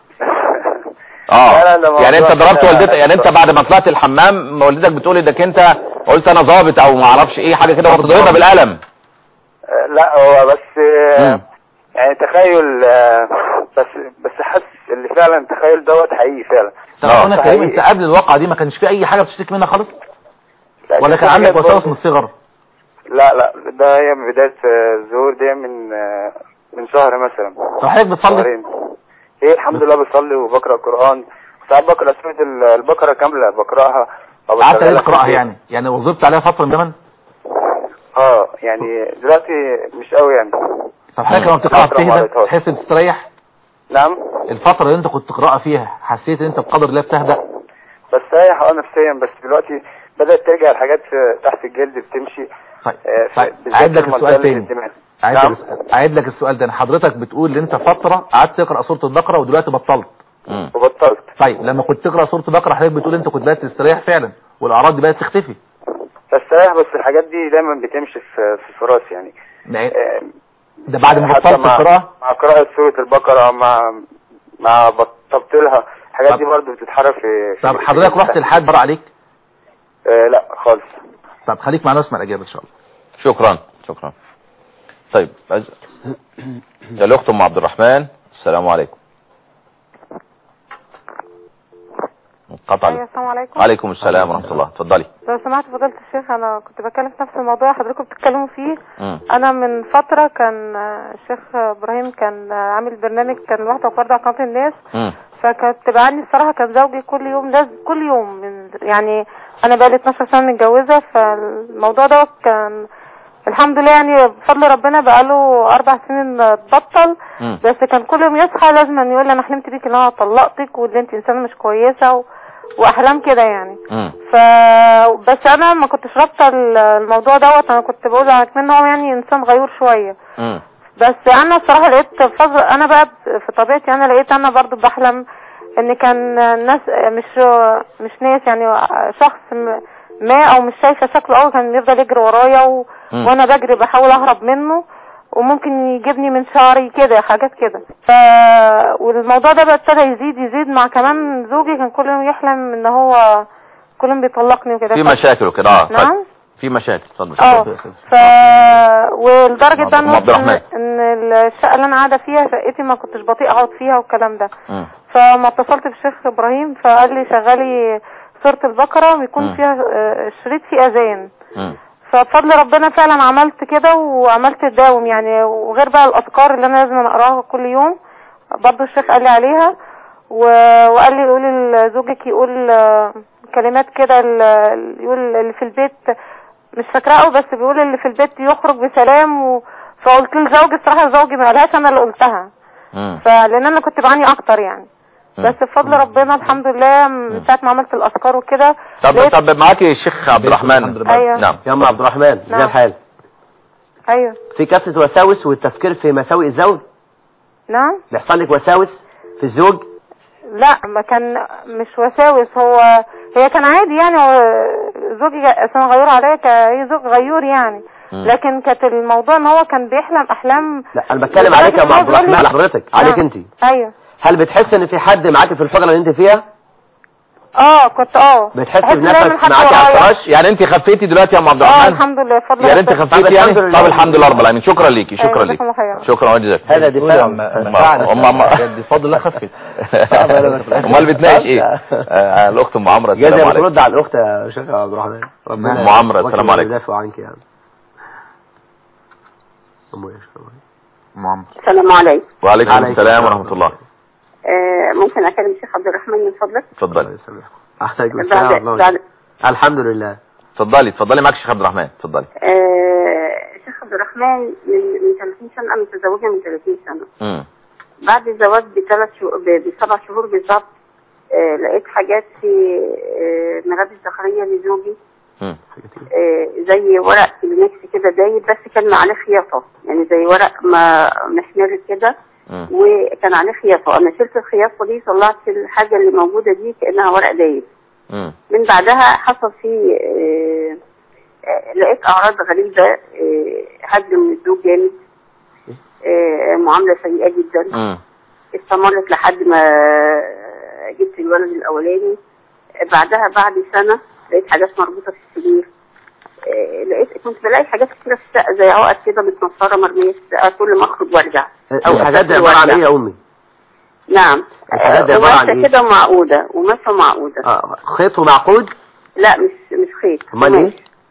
اه لا، لا، ده موضوع يعني انت ضربت كده- والدتك يعني انت بعد ما طلعت الحمام والدتك بتقول انك انت قلت انا ضابط او ما اعرفش ايه حاجه كده وتضربها بالقلم آه، لا هو بس آه، مم. يعني تخيل آه، بس بس حاسس اللي فعلا التخيل دوت حقيقي فعلا طب آه. اخونا كريم حقيقي. انت قبل الواقعة دي ما كانش في اي حاجة بتشتكي منها خالص لا، ولا في كان عندك حاجات وساوس برضه- من الصغر لا لا ده هي من بداية آه، الظهور دي من آه، من شهر مثلا طب حضرتك بتصلي شهرين ايه الحمد لله بصلي وبقرا قران ساعات بقرا سوره ال- البقره كامله بقراها او قعدت عليه بشغلها في تقراها البيت. يعني يعني وظبت عليها فتره من زمن اه يعني دلوقتي مش قوي يعني طب حضرتك لما بتقراها فترة ما بتهدى قريتهاش. تحس بتستريح نعم الفتره اللي انت كنت تقراها فيها حسيت ان انت بقدر الله بتهدى بس رايح اه نفسيا بس دلوقتي بدات ترجع الحاجات في تحت الجلد بتمشي طيب آه، في- طيب بالذات اعيد لك في السؤال منطقة تاني الانتماء. اعيد نعم. لك اعيد لك السؤال ده حضرتك بتقول ان انت فتره قعدت تقرا سوره البقره ودلوقتي بطلت مم. وبطلت طيب لما كنت تقرا سوره البقره حضرتك بتقول انت كنت بدات تستريح فعلا والاعراض دي بدات تختفي بس رايح بس الحاجات دي دايما بتمشي في في راسي يعني ده- آه، ده بعد ما حتى بطلت مع- القراءه مع قراءة سورة البقرة مع مع بطلت لها الحاجات طب- دي برضه بتتحرك في في- طب في حضرتك جسمي. رحت الحاد بره عليك آه لا خالص طب خليك معانا اسمع الاجابه ان شاء الله شكرا شكرا طيب عايز- الاخت ام عبد الرحمن السلام عليكم انقطع ايوه السلام عليكم عليكم السلام ورحمه الله اتفضلي لو سمحت فضيلة الشيخ انا كنت بتكلم في نفس الموضوع حضرتكم بتتكلموا فيه مم. انا من فترة كان آه، الشيخ ابراهيم كان آه، عامل برنامج كان لوحده برضه على قناة الناس مم. فكنت بعاني الصراحة كان زوجي كل يوم لازم كل يوم من يعني انا بقالي 12 سنة متجوزة فالموضوع ده كان الحمد لله يعني بفضل ربنا بقاله اربع سنين اتبطل مم. بس كان كل يوم يصحى لازم يقول لي انا حلمت بيك ان انا طلقتك وان انت انسانه مش كويسه و... واحلام كده يعني مم. ف بس انا ما كنتش رابطه ال- الموضوع دوت انا كنت بقول على كمان هو يعني انسان غيور شويه مم. بس انا الصراحه لقيت فضل انا بقى في طبيعتي انا لقيت انا برضو بحلم ان كان ناس مش مش ناس يعني شخص م- ما او مش شايفه شكله قوي كان يفضل يجري ورايا و... مم. وانا بجري بحاول اهرب منه وممكن يجيبني من شعري كده حاجات كده ف والموضوع ده بقى ابتدى يزيد يزيد مع كمان زوجي كان كل يوم يحلم ان هو كل يوم بيطلقني وكده في ف- مشاكل وكده اه نعم طيب. في مشاكل اتفضل اه اتفضل. ف ولدرجه عبد- بقى أم عبد ان الرحمن. ان الشقه اللي انا قاعده فيها شقتي ما كنتش بطيء اقعد فيها والكلام ده مم. فما اتصلت بالشيخ ابراهيم فقال لي شغلي سوره البقره مم. ويكون فيها آه، شريط فيه اذان مم. فبفضل ربنا فعلا عملت كده وعملت الداوم يعني وغير بقى الاذكار اللي انا لازم اقراها كل يوم برضو الشيخ قال لي عليها و... وقال لي قولي لزوجك يقول آه، كلمات كده ال- يقول اللي في البيت مش فاكراه قوي بس بيقول اللي في البيت يخرج بسلام و... فقلت لزوجي الصراحه زوجي ما قالهاش انا اللي قلتها مم. فلان انا كنت بعاني اكتر يعني بس بفضل ربنا الحمد لله من ساعه ما عملت الاذكار وكده طب لقيت- طب معاكي الشيخ عبد الحمد الرحمن لله. أيوة. نعم يا ام عبد الرحمن ازي نعم. الحال ايوه في كثره وساوس والتفكير في مساوئ الزوج نعم بيحصل لك وساوس في الزوج لا ما كان مش وساوس هو هي كان عادي يعني هو زوجي اصلا غيور عليا ك- هي زوج غيور يعني مم. لكن كانت الموضوع ان هو كان بيحلم احلام لا انا بتكلم عليك يا ام عبد الرحمن على حضرتك عليك نعم. انت ايوه هل بتحس ان في حد معاك في الحجره اللي انت فيها اه كنت اه بتحس بحس بنفسك دايما حد معاك على ورايا. الفراش يعني انت خفيتي دلوقتي يا ام عبد اه الرحمن الحمد لله بفضل يعني انت ربنا. خفيتي طب يعني الحمد لله. طب الحمد لله رب العالمين شكرا ليكي شكرا أيوة، ليكي جزاكم الله خيرا. شكرا وجزاك هذا دفاع أم- دي فضل الله خفت امال بتناقش ايه آه، الاخت ام عمرو السلام جزاء عليكم بترد على الاخت يا شيخ عبد الرحمن ربنا أم عمرو، السلام وكيل عليكم. يدافع عنك يعني أم إيش؟ معمر السلام عليكم وعليكم عليكم السلام السلام. ورحمه الله آه ممكن اكلم الشيخ عبد الرحمن من فضلك اتفضلي الله يسلمك عليكم السلام بعد ورحمة الله بعد الحمد لله اتفضلي اتفضلي معاك الشيخ عبد الرحمن اتفضلي آه الشيخ عبد الرحمن من من 30 سنه انا متزوجه من 30 سنه امم بعد الزواج بثلاث شهور ب- بسبع شهور بالظبط آه لقيت حاجات في آه مغاب الزخريه لزوجي امم آه زي ورق كلينكس كده دايب بس كان عليه خياطه يعني زي ورق ما محمر كده امم وكان عليه خياطه انا شلت الخياطه دي طلعت الحاجه اللي موجوده دي كانها ورق دايب امم من بعدها حصل في آه، آه، لقيت اعراض غريبه آه، هد من الزوج جامد آه، معامله سيئه جدا امم استمرت لحد ما جبت الولد الاولاني آه، بعدها بعد سنه لقيت حاجات مربوطه في السرير آه، لقيت كنت بلاقي حاجات كتيره في الشقه زي عقد كده متنصره مرميه في الشقه كل ما اخرج وارجع او حاجات دي عباره عن ايه يا امي نعم الحاجات دي عبارة عن قماشه إيه؟ كده معقوده قماشه معقوده آه، خيط ومعقود لا مش مش خيط امال ايه قماش.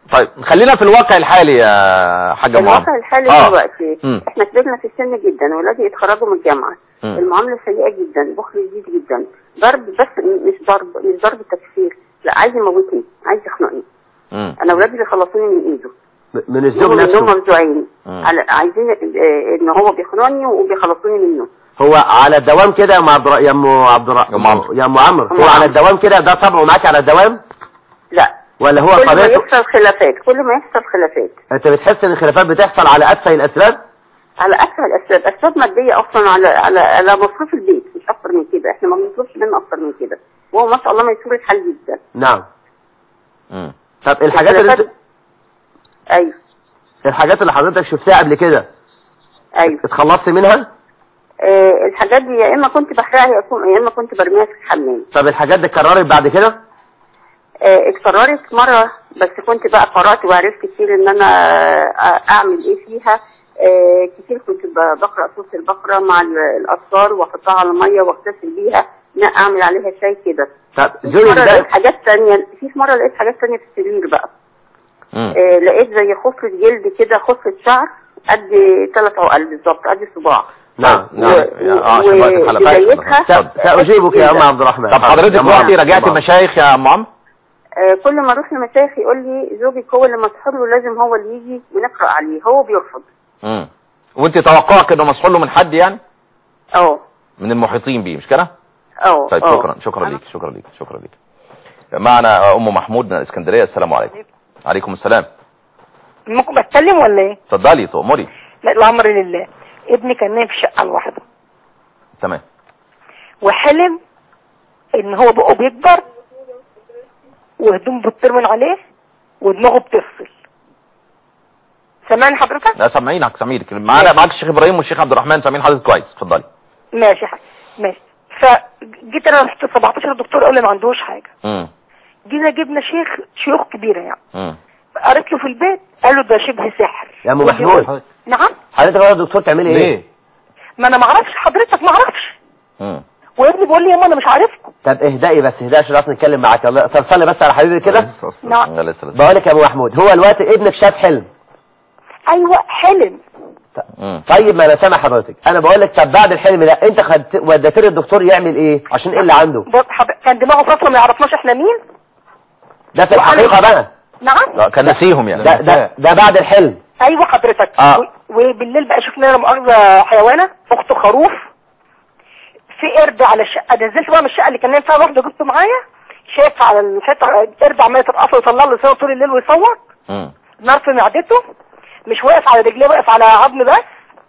طيب خلينا في الواقع الحالي يا حاجة معاذ الواقع الحالي آه. دلوقتي مم. احنا كبرنا في السن جدا ولادي يتخرجوا من الجامعه مم. المعامله سيئه جدا بخل شديد جدا ضرب بس م- مش ضرب مش ضرب تكسير لا عايز يموتني عايز يخنقني مم. انا ولادي بيخلصوني من ايده من الزوج هم نفسه مفزوعين مم. على عايزين اه، ان هو بيخنقني وبيخلصوني منه هو على الدوام كده يا ام عبد الر- يا ام عبد الر- يا أم عمرو. يا ام عمرو أم هو على عمرو. الدوام كده ده طبعه معاك على الدوام لا ولا هو كل ما طبيعته يحصل خلافات كل ما يحصل خلافات انت بتحس ان الخلافات بتحصل على اتفه الاسباب على اسهل الاسباب اسباب ماديه اصلا على على على مصروف البيت مش اكتر من كده احنا ما بنطلبش منه اكتر من كده وهو ما شاء الله ميسور الحال جدا نعم مم. طب الحاجات اللي انت- ايوه الحاجات اللي حضرتك شفتها قبل كده ايوه اتخلصت منها آه الحاجات دي يا اما كنت بحرقها يا كن- يا اما كنت برميها في الحمام طب الحاجات دي اتكررت بعد كده آه اتكررت مره بس كنت بقى قرات وعرفت كتير ان انا آه اعمل ايه فيها آه كتير كنت ب- بقرا سوره البقره مع ال- الاذكار واحطها على ميه واغتسل بيها لا اعمل عليها شاي كده طب في زوجك مره ده لقيت حاجات تانية في في مره لقيت حاجات تانية في السرير بقى مم. آه لقيت زي خصلة جلد كده خصلة شعر قد ثلاث عقل بالظبط قد صباع نعم نعم يا- اه عشان وقت الحلقات وبدايتها طب سأجيبك يا ام عبد الرحمن طب حضرتك يا أم وقتي عمرو. رجعت أم عمرو. مشايخ يا ام عمرو آه، كل ما اروح لمشايخ يقول لي زوجك هو اللي مسحور له لازم هو اللي يجي ونقرا عليه هو بيرفض مم. وانت توقعك انه مسحول له من حد يعني اه من المحيطين بيه مش كده اه طيب آه. شكرا شكرا ليك شكرا ليك شكرا ليك معنا ام محمود من الاسكندريه السلام عليكم عليكم السلام ممكن اتكلم ولا ايه؟ اتفضلي تؤمري لا الامر لله ابني كان نايم في شقه لوحده تمام وحلم ان هو بقه بيكبر وهدوم بتطير من عليه ودماغه بتفصل سامعني حضرتك؟ لا سامعينك سامعينك معانا معاك الشيخ ابراهيم والشيخ عبد الرحمن سامعين حضرتك كويس اتفضلي ماشي يا حاج ماشي فجيت انا رحت 17 الدكتور قال لي ما عندوش حاجه امم جينا جبنا شيخ شيوخ كبيره يعني امم قريت له في البيت قال له ده شبه سحر يا ام ودي- محمود نعم حضرتك بقى يا دكتور تعملي ايه ليه ما انا ما اعرفش حضرتك ما اعرفش امم وابني بيقول لي يا ماما انا مش عارفكم طب اهدئي بس اهدئي عشان نعرف نتكلم معاك الله طب صلي بس على حبيبي كده نعم لا لسه لسه بقول لك يا ابو محمود هو الوقت ابنك شاف حلم ايوه حلم امم طيب ما انا سامع حضرتك انا بقول لك طب بعد الحلم ده انت خدت وديت له الدكتور يعمل ايه عشان ايه اللي عنده بص حض- كان دماغه فاصله ما يعرفناش احنا مين ده في الحقيقه بقى نعم لا كان نسيهم يعني ده ده ده بعد الحلم ايوه حضرتك آه. و- وبالليل بقى شفنا لا مؤاخذه حيوانه اخته خروف في قرد على الشقه نزلت بقى من الشقه اللي كان نايم فيها لوحده جبته معايا شايف على الحيطه قرد عمال يترقص ويطلع له لسانه طول الليل ويصوت امم نار في معدته مش واقف على رجليه واقف على عظم بس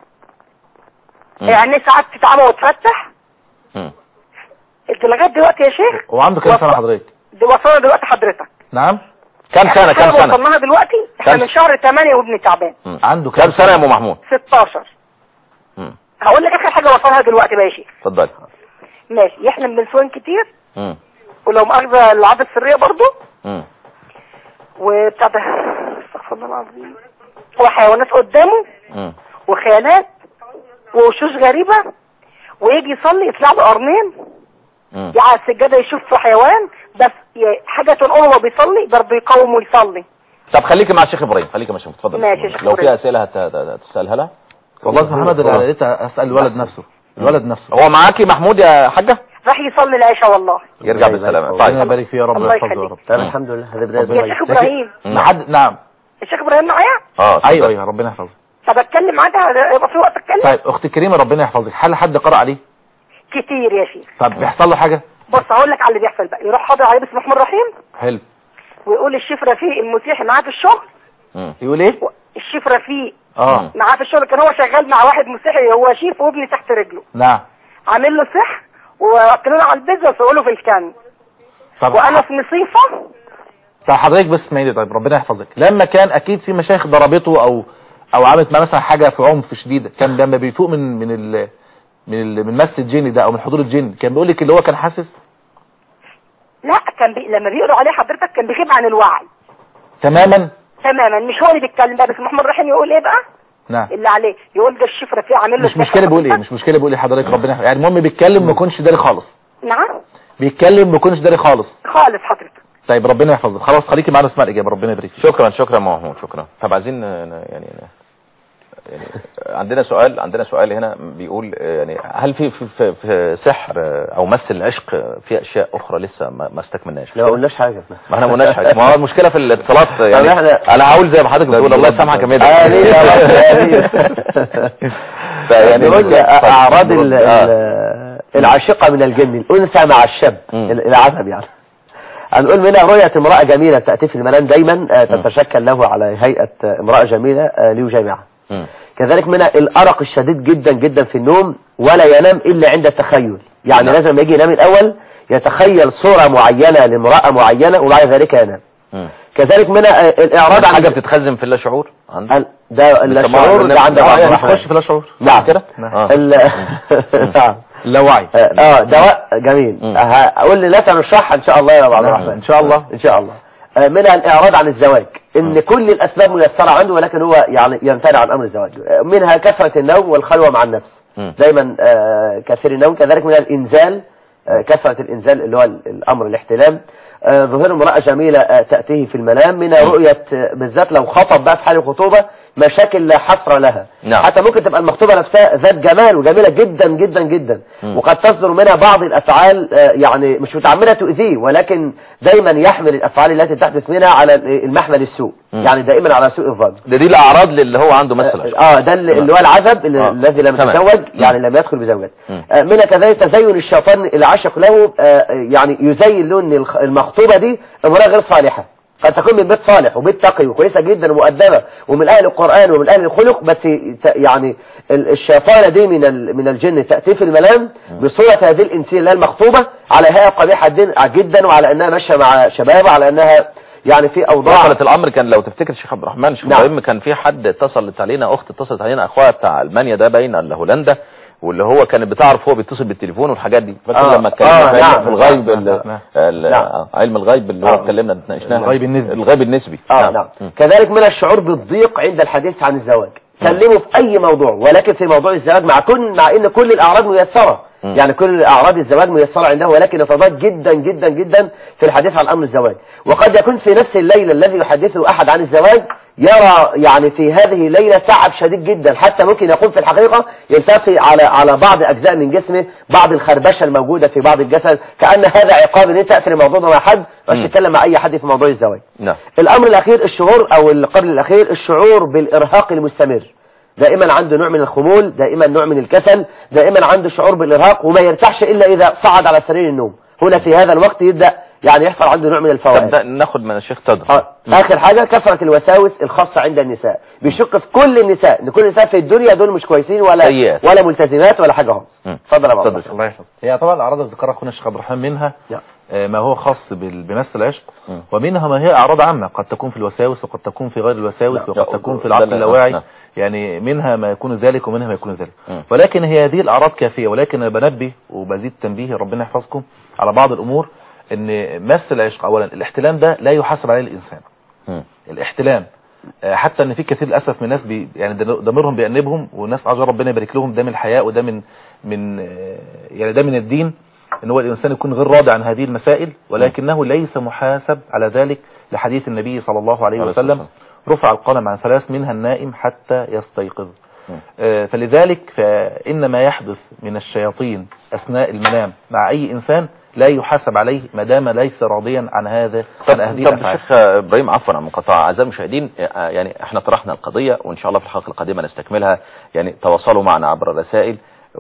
مم. يعني ساعات تتعمى وتفتح امم انت لغايه دلوقتي يا شيخ هو عنده كام سنه وصل- حضرتك دي وصلنا دلوقتي حضرتك نعم كم سنه كم احنا سنه وصلناها دلوقتي احنا كم من س- شهر 8 وابني تعبان مم. عنده كم سنه يا ام محمود 16 امم هقول لك اخر حاجه وصلها دلوقتي بقى يا شيخ اتفضلي ماشي يحلم بنسوان كتير امم ولو مؤاخذه العاده السريه برضو امم وبتاع ده استغفر الله العظيم وحيوانات قدامه امم وخيالات ووشوش غريبه ويجي يصلي يطلع له قرنين امم على السجاده يشوف حيوان بس ي- حاجه تنقله وهو بيصلي برضه يقوم ويصلي طب خليكي مع الشيخ ابراهيم خليكي مع الشيخ اتفضل ماشي يا شيخ لو في إبراهيم. اسئله هت- هت- هتسالها لها والله استاذ محمد انا لقيت اسال الولد نفسه الولد نفسه هو معاكي محمود يا حاجه راح يصلي العشاء والله يرجع الله بالسلامه يبارك ربنا طيب يبارك فيه يا رب الله ويحفظه يا يخليك. رب طيب مم. الحمد لله هذه بدايه يا شيخ ابراهيم مم. لحد نعم الشيخ ابراهيم معايا اه اتفضل. ايوه ايوه ربنا يحفظه طب اتكلم معاك يبقى في وقت اتكلم طيب اختي الكريمه ربنا يحفظك هل حد قرأ عليه كتير يا شيخ طب بيحصل له حاجه بص هقول لك على اللي بيحصل بقى يروح حاضر عليه بسم الله الرحمن الرحيم حلو ويقول الشيف رفيق المسيحي معاه في الشغل مم. يقول ايه الشيف رفيق اه معاه في الشغل كان هو شغال مع واحد مسيحي هو شيف وابني تحت رجله نعم عامل له سحر واكلنا على البيتزا وسووا في الكن طب وانا في نصيفه طب حضرتك بس اسمعي طيب ربنا يحفظك لما كان اكيد في مشايخ ضربته او او عملت معاه مثلا حاجه في عنف شديد كان لما بيفوق من من ال من ال من مس الجن ده او من حضور الجن كان بيقول لك اللي هو كان حاسس لا كان بي... لما بيقروا عليه حضرتك كان بيغيب عن الوعي تماما تماما مش هو اللي بيتكلم بقى بس محمد الرحيم يقول ايه بقى نعم اللي عليه يقول ده الشيف رفيق عامل له مش سحر مشكله بيقول ايه حضرتك. مش مشكله بيقول ايه حضرتك ربنا يحفظك. يعني المهم بيتكلم ما يكونش داري خالص نعم بيتكلم ما يكونش داري خالص خالص حضرتك طيب ربنا يحفظك خلاص خليكي معانا اسمع الاجابه ربنا يبارك فيك شكرا شكرا محمود شكرا طب عايزين ن- ن- يعني ن- يعني عندنا سؤال عندنا سؤال هنا بيقول آه، يعني هل في في, في, في سحر آه، او مس العشق آه، في اشياء اخرى لسه ما, ما استكملناش لا ما قلناش حاجة ما احنا ما قلناش حاجه ما هو المشكله في الاتصالات يعني إحنا- انا هقول زي ما حضرتك بتقول الله يسامحك يا ميدو آمين يا رب آمين فيعني نقول أعراض ال- آه. ال- العاشقة من الجن الأنثى مع الشاب مم. ال- العذب يعني هنقول منها رؤية امرأة جميلة تأتي في المنام دايما آه، تتشكل له على هيئة آه، امرأة جميلة آه، ليجامعها مم. كذلك منها الأرق الشديد جدا جدا في النوم ولا ينام إلا عند التخيل يعني نعم. لازم لما يجي ينام الأول يتخيل صورة معينة لامرأة معينة وبعد ذلك ينام مم. كذلك منها آه، الإعراض عن حاجه بتتخزن في اللاشعور عندك عن- ده الشعور ده عند اه بعض يعني الرحمن. نخش في الاشعور نعم كده آه. ال- نعم اللاوعي اه آه، دواء جميل مم. هقول لي لا نشرحها ان شاء الله يا عبد نعم، الرحمن إن شاء الله. ان شاء الله آه، منها الاعراض عن الزواج ان كل الاسباب ميسره عنده ولكن هو يعني يمتنع عن امر الزواج آه، منها كثره النوم والخلوه مع النفس مم. دايما آه، كثير النوم كذلك منها الانزال آه، كثره الانزال اللي هو ال- الامر الاحتلام آه، ظهور امراه جميله آه، تاتيه في المنام منها رؤيه آه، بالذات لو خطب بقى في حال الخطوبه مشاكل لا حصر لها نعم. حتى ممكن تبقى المخطوبة نفسها ذات جمال وجميلة جدا جدا جدا مم. وقد تصدر منها بعض الأفعال آه، يعني مش متعمدة تؤذيه ولكن دايما يحمل الأفعال التي تحدث منها على المحمل السوء مم. يعني دائما على سوء الظن ده دي الاعراض اللي هو عنده مثلا اه ده اللي اللي هو العذب اللي- آه. الذي لم تمام. يتزوج مم. يعني لم يدخل بزوجته مم. آه، منها كذلك تزين الشيطان العاشق له آه، يعني يزين له ان الخ- المخطوبة دي امرأة غير صالحة قد تكون من بيت صالح وبيت تقي وكويسة جدا ومؤدبة ومن أهل القرآن ومن أهل الخلق بس ت- يعني ال- الشيطانة دي من ال- من الجن تأتي في المنام بصورة هذه الإنسية اللي هي المخطوبة على هيئة قبيحة جد- جدا وعلى أنها ماشية مع شباب وعلى أنها يعني في أوضاع وصلت الامر كان لو تفتكر الشيخ عبد الرحمن الشيخ نعم. ابراهيم كان في حد اتصلت علينا اخت اتصلت علينا اخوها بتاع المانيا ده باين ولا هولندا واللي هو كانت بتعرف هو بيتصل بالتليفون والحاجات دي فاكر آه. لما آه، اتكلمنا في نعم. علم- في الغيب نعم. ال- نعم. ال- نعم. آه، علم الغيب اللي هو آه. اتكلمنا اتناقشناها الغيب النسبي. الغيب النسبي اه نعم كذلك من الشعور بالضيق عند الحديث عن الزواج كلمه في اي موضوع ولكن في موضوع الزواج مع كل مع ان كل الاعراض ميسره مم. يعني كل اعراض الزواج ميسره عنده ولكن يتضاد جدا جدا جدا في الحديث عن امر الزواج وقد يكون في نفس الليله الذي يحدثه احد عن الزواج يرى يعني في هذه الليله تعب شديد جدا حتى ممكن يكون في الحقيقه يلتقي على على بعض اجزاء من جسمه بعض الخربشه الموجوده في بعض الجسد كان هذا عقاب ان انت تقفل الموضوع ده مع حد مش مم. تتكلم مع اي حد في موضوع الزواج نعم الامر الاخير الشعور او اللي قبل الاخير الشعور بالارهاق المستمر دائما عنده نوع من الخمول دائما نوع من الكسل دائما عنده شعور بالارهاق وما يرتاحش الا اذا صعد على سرير النوم هنا في هذا الوقت يبدا يعني يحصل عنده نوع من طب الفوائد ده ناخد من الشيخ تدر آه. اخر حاجه كثره الوساوس الخاصه عند النساء بيشك في كل النساء ان كل النساء في الدنيا دول مش كويسين ولا سيئات. ولا ملتزمات ولا حاجه خالص مم. اتفضل يا أبو اتفضل. عبد الله. الله يحفظك هي طبعا الاعراض اللي ذكرها اخونا الشيخ عبد الرحمن منها نعم. آه، ما هو خاص بال- بمس العشق مم. ومنها ما هي اعراض عامه قد تكون في الوساوس وقد تكون في غير الوساوس نعم. وقد تكون في ده العقل اللي- اللاواعي نعم. يعني منها ما يكون ذلك ومنها ما يكون ذلك مم. ولكن هي هذه الاعراض كافيه ولكن انا بنبه وبزيد تنبيه ربنا يحفظكم على بعض الامور ان مس العشق اولا الاحتلام ده لا يحاسب عليه الانسان مم. الاحتلام آه، حتى ان في كثير للاسف من الناس بي يعني دم- ضميرهم بيأنبهم والناس عايز ربنا يبارك لهم ده من الحياء وده من من آه، يعني ده من الدين ان هو الانسان يكون غير راضي عن هذه المسائل ولكنه ليس محاسب على ذلك لحديث النبي صلى الله عليه عليه وسلم الصلاة رفع القلم عن ثلاث منها النائم حتى يستيقظ مم. آه، فلذلك فإن ما يحدث من الشياطين أثناء المنام مع أي إنسان لا يحاسب عليه ما دام ليس راضيا عن هذا طب, عن هذه طب الأفعال. الشيخ ابراهيم عفوا عن المقاطعه اعزائي المشاهدين آه، يعني احنا طرحنا القضيه وان شاء الله في الحلقه القادمه نستكملها يعني تواصلوا معنا عبر الرسائل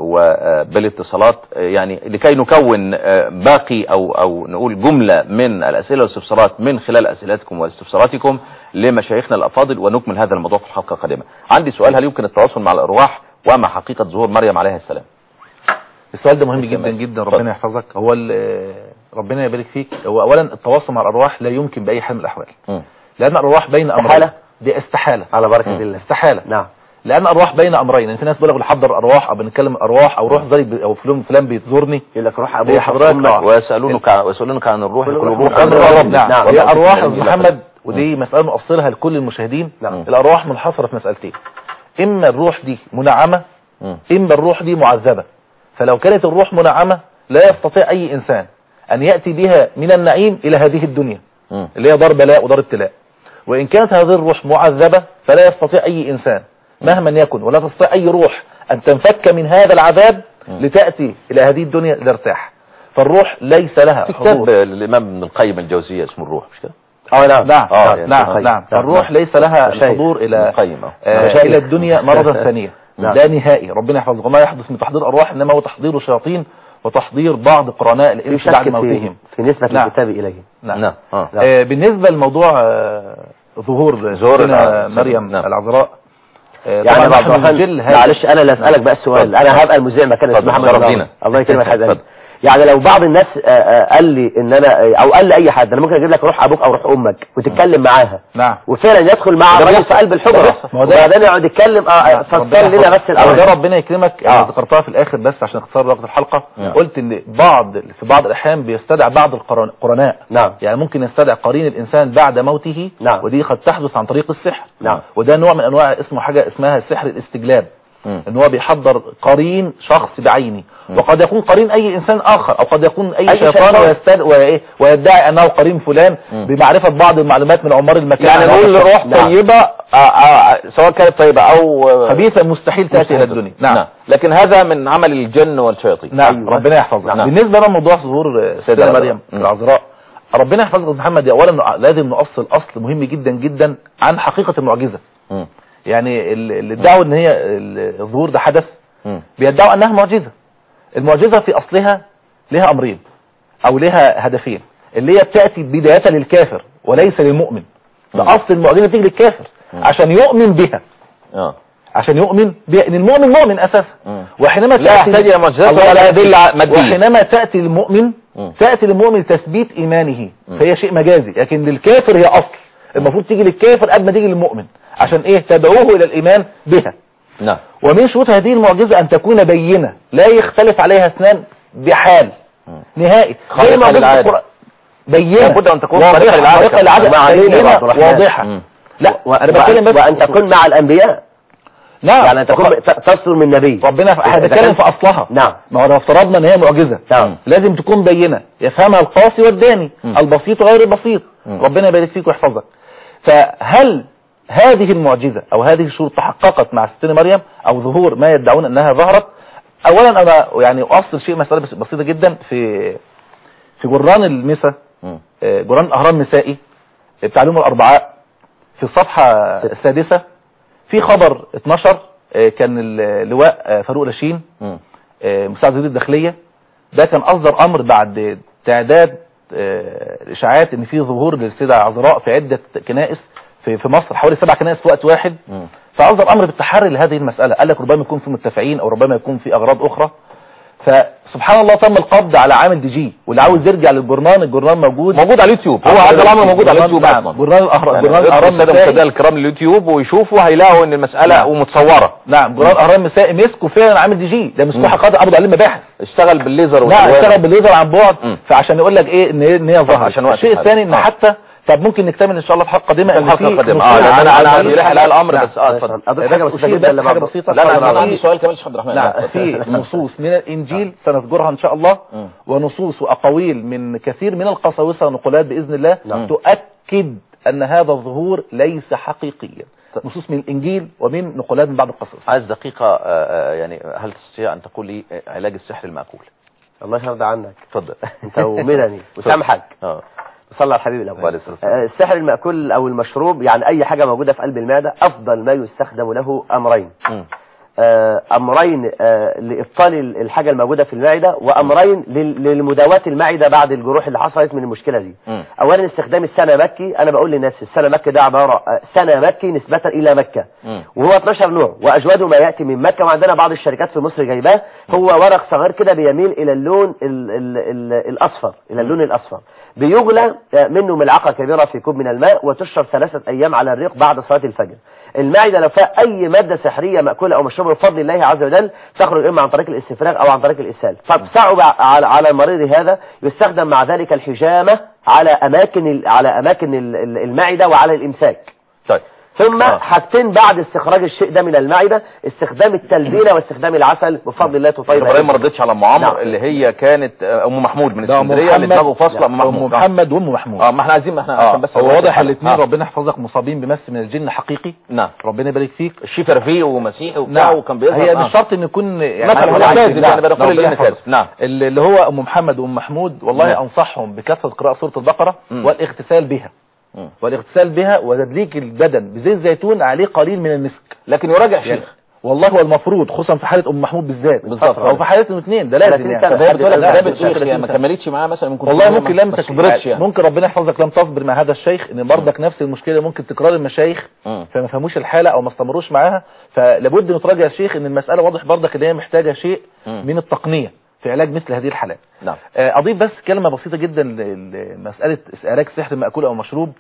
وبالاتصالات آه، يعني لكي نكون آه، باقي او او نقول جمله من الاسئله والاستفسارات من خلال اسئلتكم واستفساراتكم لمشايخنا الافاضل ونكمل هذا الموضوع في الحلقه القادمه. عندي سؤال هل يمكن التواصل مع الارواح وما حقيقه ظهور مريم عليها السلام؟ السؤال ده مهم SMS. جدا جدا اتفضل. ربنا يحفظك هو ال- آه، ربنا يبارك فيك هو اولا التواصل مع الارواح لا يمكن باي حال من الاحوال مم. لان الارواح بين امرين استحالة؟ دي استحاله على بركه مم. الله استحاله نعم لان الارواح بين امرين يعني في ناس بيقول لك بنحضر ارواح او بنتكلم ارواح او روح زي او فلان فلان بيزورني يقول لك روح هي ابوك حضرتك أمك. آه. ويسالونك عن ويسالونك عن الروح كل يقول روح الروح من من أمر أمر ربنا. ربنا نعم. هي والله ارواح يا جميلة أستاذ محمد فعلا. ودي مساله نوصلها لكل المشاهدين نعم. الارواح منحصره في مسالتين اما الروح دي منعمه مم. اما الروح دي معذبه فلو كانت الروح منعمه لا يستطيع اي انسان ان ياتي بها من النعيم الى هذه الدنيا مم. اللي هي دار بلاء ودار ابتلاء وإن كانت هذه الروح معذبة فلا يستطيع أي إنسان مهما يكن ولا تستطيع أي روح أن تنفك من هذا العذاب لتأتي إلى هذه الدنيا لارتاح فالروح ليس لها في كتاب حضور الامام ابن القيم الجوزية اسمه الروح مش كده اه نعم نعم آه، نعم يعني نعم, طيب. نعم. نعم. الروح ليس لها مشايخ. الحضور إلى القيم آه. آه مشايخ. إلى الدنيا مرة ثانية نعم. لا نهائي ربنا يحفظه وما يحدث من تحضير أرواح إنما هو تحضير شياطين وتحضير بعض قرناء الإنس بعد يشكك في, موتهم في نسبة نعم. الكتاب إليه نعم نعم آه. نعم. آه بالنسبة لموضوع آه ظهور ظهور ستنا الع- مريم نعم. العذراء آه يعني طبعاً يا عبد نحن الرحمن نجل هذا- معلش انا اللي اسالك بقى السؤال انا هبقى المذيع مكان اتفضل، محمد شرف الله. لينا. الله يكرمك يا حبيبي اتفضل. يعني لو بعض الناس آه، آه، قال لي ان انا او قال لاي حد انا ممكن اجيب لك روح ابوك او روح امك وتتكلم معاها نعم وفعلا يدخل مع ده الراجل بيحصل. في قلب ده الحجره بيحصل. ما هو ده- وبعدين يقعد يتكلم اه فسر لنا بس ده الاول ربنا يكرمك آه. انا ذكرتها في الاخر بس عشان اختصار وقت الحلقه نعم. قلت ان بعض في بعض الاحيان بيستدعي بعض القرن- القرناء نعم يعني ممكن يستدعي قرين الانسان بعد موته نعم. ودي قد تحدث عن طريق السحر نعم. وده نوع من انواع اسمه حاجه اسمها سحر الاستجلاب مم. ان هو بيحضر قرين شخص بعينه وقد يكون قرين اي انسان اخر او قد يكون اي, أي شيطان شيطان. ويستد... وإيه؟ ويدعي انه قرين فلان مم. بمعرفه بعض المعلومات من عمار المكان يعني عن نقول هذا روح الشخص. نعم. طيبة آه، آه، سواء كانت طيبة او آه، خبيثه مستحيل تاتي الى مستحيل. الدنيا نعم لكن هذا من عمل الجن والشياطين نعم أيوة. ربنا يحفظنا نعم. بالنسبه بقى لموضوع ظهور آه، السيدة السيده العذراء. مريم مم. العذراء ربنا يحفظك يا محمد يا اولا نع- لازم نؤصل اصل مهم جدا جدا عن حقيقه المعجزه مم. يعني ال- اللي ادعوا ان هي ال- الظهور ده حدث مم. بيدعوا انها معجزه المعجزه في اصلها لها امرين او لها هدفين اللي هي بتاتي بدايه للكافر وليس للمؤمن ده مم. اصل المعجزه بتيجي للكافر مم. عشان يؤمن بها اه عشان يؤمن بها ان المؤمن مؤمن اساسا مم. وحينما لا يحتاج الى معجزات الله ولا يبارك يدل فيك. ماديا وحينما تأتي للمؤمن مم. تأتي للمؤمن لتثبيت إيمانه مم. فهي شيء مجازي لكن للكافر هي أصل المفروض تيجي للكافر قبل ما تيجي للمؤمن عشان إيه تدعوه إلى الإيمان بها نعم ومن شروط هذه المعجزة أن تكون بينة لا يختلف عليها اثنان بحال مم. نهائي خارقة زي ما قلت للعادة. القرآن. بينة لابد أن تكون واضحة، خارقة للعادة. خارقة للعادة ما علينا يا بينة عبد الرحمن. واضحة مم. لا و- أنا بتكلم بس وان تكون مع الانبياء نعم يعني ان تكون وق- ت- تصدر من نبي ربنا ف- احنا بنتكلم في اصلها نعم ما هو لو افترضنا ان هي معجزه نعم. لازم تكون بينه يفهمها القاسي والداني مم. البسيط وغير البسيط مم. ربنا يبارك فيك ويحفظك فهل هذه المعجزه او هذه الشروط تحققت مع ستنا مريم او ظهور ما يدعون انها ظهرت اولا انا يعني اصل شيء مساله بس- بسيطه جدا في في جران المسا مم. آه، جران الاهرام النسائي بتاع يوم الاربعاء في الصفحه السادسه في خبر اتنشر آه، كان اللواء آه، فاروق لاشين مم. آه، مساعد وزير الداخلية ده كان أصدر أمر بعد تعداد آه، الإشاعات إن في ظهور للسيدة عذراء في عدة كنائس في في مصر حوالي سبع كنائس في وقت واحد مم. فأصدر أمر بالتحري لهذه المسألة قال لك ربما يكون في متفقين أو ربما يكون في أغراض أخرى فسبحان الله تم القبض على عامل دي جي واللي عاوز يرجع للجرنان الجرنان موجود موجود على اليوتيوب هو هذا الامر موجود على اليوتيوب نعم، اصلا جرنان الأهرام يعني جرنان يدخل الأهرام الساده المسائي. المشاهدين الكرام اليوتيوب ويشوفوا هيلاقوا ان المساله نعم. ومتصوره نعم جرنان الأهرام المسائي مسكوا فعلا عامل دي جي ده مسكوه مم. حقيقة قبضوا عليه مباحث اشتغل بالليزر لا والألوان. اشتغل بالليزر عن بعد مم. فعشان يقول لك ايه ان هي ان هي ظهرت عشان وقت الشيء الحلقة. الثاني ان آه. حتى طب ممكن نكتمل ان شاء الله في حلقه قادمه ان الحلقه في القادمه نصوص اه انا انا على- عندي رحله الامر نعم. بس اه اتفضل اضيف حاجه بس بسيطه أشير جدا بس حاجه لبعض بسيطه لا لا اتفضل. انا عندي في- سؤال كمان شيخ عبد الرحمن لا في نصوص من الانجيل سنذكرها ان شاء الله مم. ونصوص واقاويل من كثير من القساوسه ونقولات باذن الله نعم. تؤكد ان هذا الظهور ليس حقيقيا نصوص من الانجيل ومن نقولات من بعض القساوسه عايز دقيقه آه، آه، يعني هل تستطيع ان تقول لي آه، علاج السحر المأكول الله يرضى عنك اتفضل انت ومنني وسامحك اه صلى على الحبيب الاول وعليه الصلاة والسلام. آه، السحر المأكول او المشروب يعني اي حاجه موجوده في قلب المعده افضل ما يستخدم له امرين مم. آه، امرين آه، لابطال ال- الحاجه الموجوده في المعده وامرين لل- لمداواه المعده بعد الجروح اللي حصلت من المشكله دي مم. اولا استخدام السنه مكي انا بقول للناس السنه مكي ده عباره آه، سنه مكي نسبه الى مكه مم. وهو 12 نوع واجوده ما ياتي من مكه وعندنا بعض الشركات في مصر جايباه هو ورق صغير كده بيميل الى اللون ال ال ال الاصفر الى اللون الاصفر بيغلى آه، منه ملعقه كبيره في كوب من الماء وتشرب ثلاثه ايام على الريق بعد صلاه الفجر المعده لو فيها اي ماده سحريه ماكوله او مشروبه بفضل الله عز وجل تخرج اما عن طريق الاستفراغ او عن طريق الاسهال فصعب على على المريض هذا يستخدم مع ذلك الحجامه على اماكن ال- على اماكن ال- ال- المعده وعلى الامساك طيب ثم آه. حاجتين بعد استخراج الشيء ده من المعدة استخدام التلبينة واستخدام العسل بفضل الله تطيب ابراهيم ما ردتش على ام عمرو نعم. اللي هي كانت آه، ام محمود من ده أم اسكندريه اللي محمد- دماغه فاصله ام ام محمود محمد وام محمود اه ما احنا عايزين ما احنا اه عشان بس هو الوقت واضح الحلقة. الاثنين آه. ربنا يحفظك مصابين بمس من الجن حقيقي نعم ربنا يبارك فيك الشيف رفيق ومسيحي وبتاع وكان بيظهر هي آه. مش شرط ان يكون يعني مثلا أنا هو بالعكس، نازل يعني لا، بدخل ربنا الجن يحفظك. كاذب. نعم. اللي اللي هو ام محمد وام محمود والله نعم. انصحهم بكثره قراءه سوره البقره مم. والاغتسال بها مم. والاغتسال بها وتدليك البدن بزيت زيتون عليه قليل من المسك لكن يراجع يعني شيخ والله هو المفروض خصوصا في حاله ام محمود بالذات بالظبط. او في حالتهم اثنين ده لازم 30 يعني سنة. طب هي بتقول لك ده ده بتقول بتقول يا لك ما كملتش معاه مثلا ممكن والله تكون ممكن ما- لم ما تكبرش صبرتش يعني ممكن ربنا يحفظك لم تصبر مع هذا الشيخ ان برضك نفس المشكله ممكن تكرار المشايخ مم. فما فهموش الحاله او ما استمروش معاها فلابد ان تراجع يا شيخ ان المساله واضح برضك ان هي محتاجه شيء مم. من التقنيه في علاج مثل هذه الحالات نعم آه، اضيف بس كلمه بسيطه جدا ل- لمساله علاج سحر ماكول او مشروب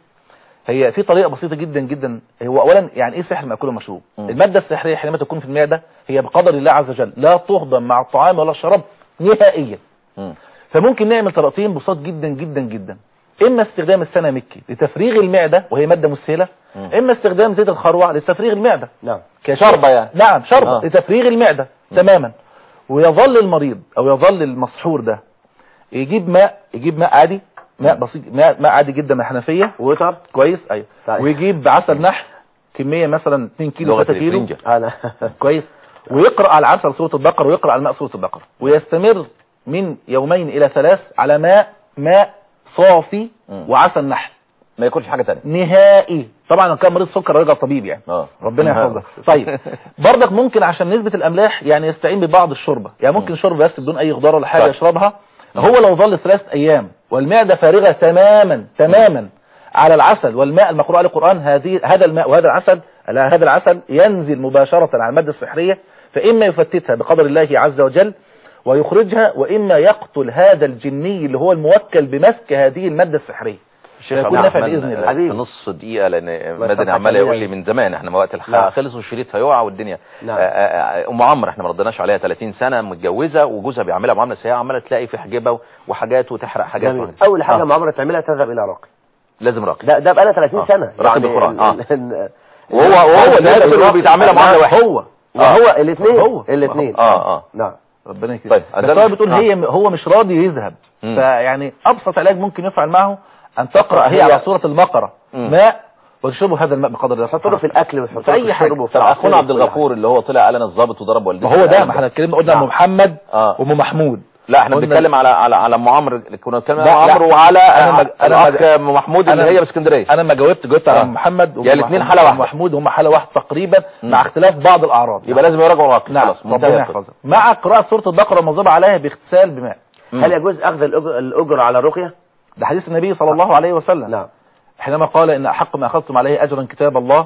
هي في طريقه بسيطه جدا جدا هو اولا يعني ايه سحر ماكول ومشروب مم. الماده السحريه حينما تكون في المعده هي بقدر الله عز وجل لا تهضم مع الطعام ولا الشراب نهائيا مم. فممكن نعمل طريقتين بساط جدا جدا جدا اما استخدام السنه مكي لتفريغ المعده وهي ماده مسهله مم. اما استخدام زيت الخروع لتفريغ المعده نعم كشيء- شربة يعني. نعم شربة آه. لتفريغ المعده تماما ويظل المريض او يظل المسحور ده يجيب ماء يجيب ماء عادي ماء بسيط ماء, ماء عادي جدا من الحنفيه وتر كويس ايوه طيب. ويجيب عسل نحل كميه مثلا 2 كيلو لغة 3 كيلو الفرنجة. انا كويس ويقرأ على العسل سورة البقرة ويقرأ على الماء سورة البقرة ويستمر من يومين إلى ثلاث على ماء ماء صافي مم. وعسل نحل ما ياكلش حاجه ثانيه نهائي طبعا لو كان مريض سكر راجع طبيب يعني اه ربنا يحفظك طيب برضك ممكن عشان نسبة الأملاح يعني يستعين ببعض الشوربة يعني ممكن شرب بس بدون أي خضار ولا حاجة طيب. يشربها هو لو ظل ثلاث أيام والمعدة فارغة تماما تماما على العسل والماء المقروء عليه القرآن هذه هذا الماء وهذا العسل هذا العسل ينزل مباشرة على المادة السحرية فإما يفتتها بقدر الله عز وجل ويخرجها وإما يقتل هذا الجني اللي هو الموكل بمسك هذه المادة السحرية الشيخ فيكون عبد نافع الرحمن بإذن الله في حبيبي. نص دقيقة لأن مدني يفتح عمال علينا. يقول لي من زمان احنا وقت الحلقة نعم. خلص والشريط هيقع والدنيا نعم. آه، آه، أم عمرو احنا ما ردناش عليها 30 سنة متجوزة وجوزها بيعملها معاملة سيئة عمالة تلاقي في حجابة وحاجات وتحرق حاجات جميل. وحاجات. اول حاجة آه. ما عمرها تعملها تذهب الى راقي لازم راقي ده ده بقى 30 آه. سنة راقي بالقرآن. آه. ال- وهو وهو اللي قتل وبيتعاملها معاملة وحشة هو وهو الاثنين هو. الاثنين اه اه نعم ربنا يكرمك طيب، بس عندنا- هو بتقول آه. هي هو مش راضي يذهب مم. فيعني ابسط علاج ممكن يفعل معه ان تقرا هي هي- على سوره البقره مم. ماء وتشربوا هذا الماء بقدر الله حطوا له في الاكل ويحطوا في له أي في حاجة. الشرب وفي طب العصير اخونا عبد وفي كل الغفور اللي هو طلع قال انا الظابط وضرب والدتي ما هو ده قال ما احنا اتكلمنا قلنا ام نعم. محمد اه وام محمود لا احنا قلنا- بنتكلم على على على ام عمرو كنا بنتكلم على لا، ام لا. عمرو وعلى أنا ما- أنا ما- الاخ ام محمود اللي أنا- هي في اسكندريه انا ما جاوبت جاوبت على آه. ام محمد وأم يا الاتنين محمود حالة وأم واحدة. محمود هم حاله واحده تقريبا مم. مع اختلاف بعض الاعراض يبقى لازم يراجعوا راقي نعم خلاص ربنا منتهى يحفظك مع قراءه سوره البقره المواظبه عليها باغتسال بماء هل يجوز اخذ الأج- الاجر على الرقية ده حديث النبي صلى الله عليه وسلم نعم حينما قال إن أحق ما أخذتم عليه أجرا كتاب الله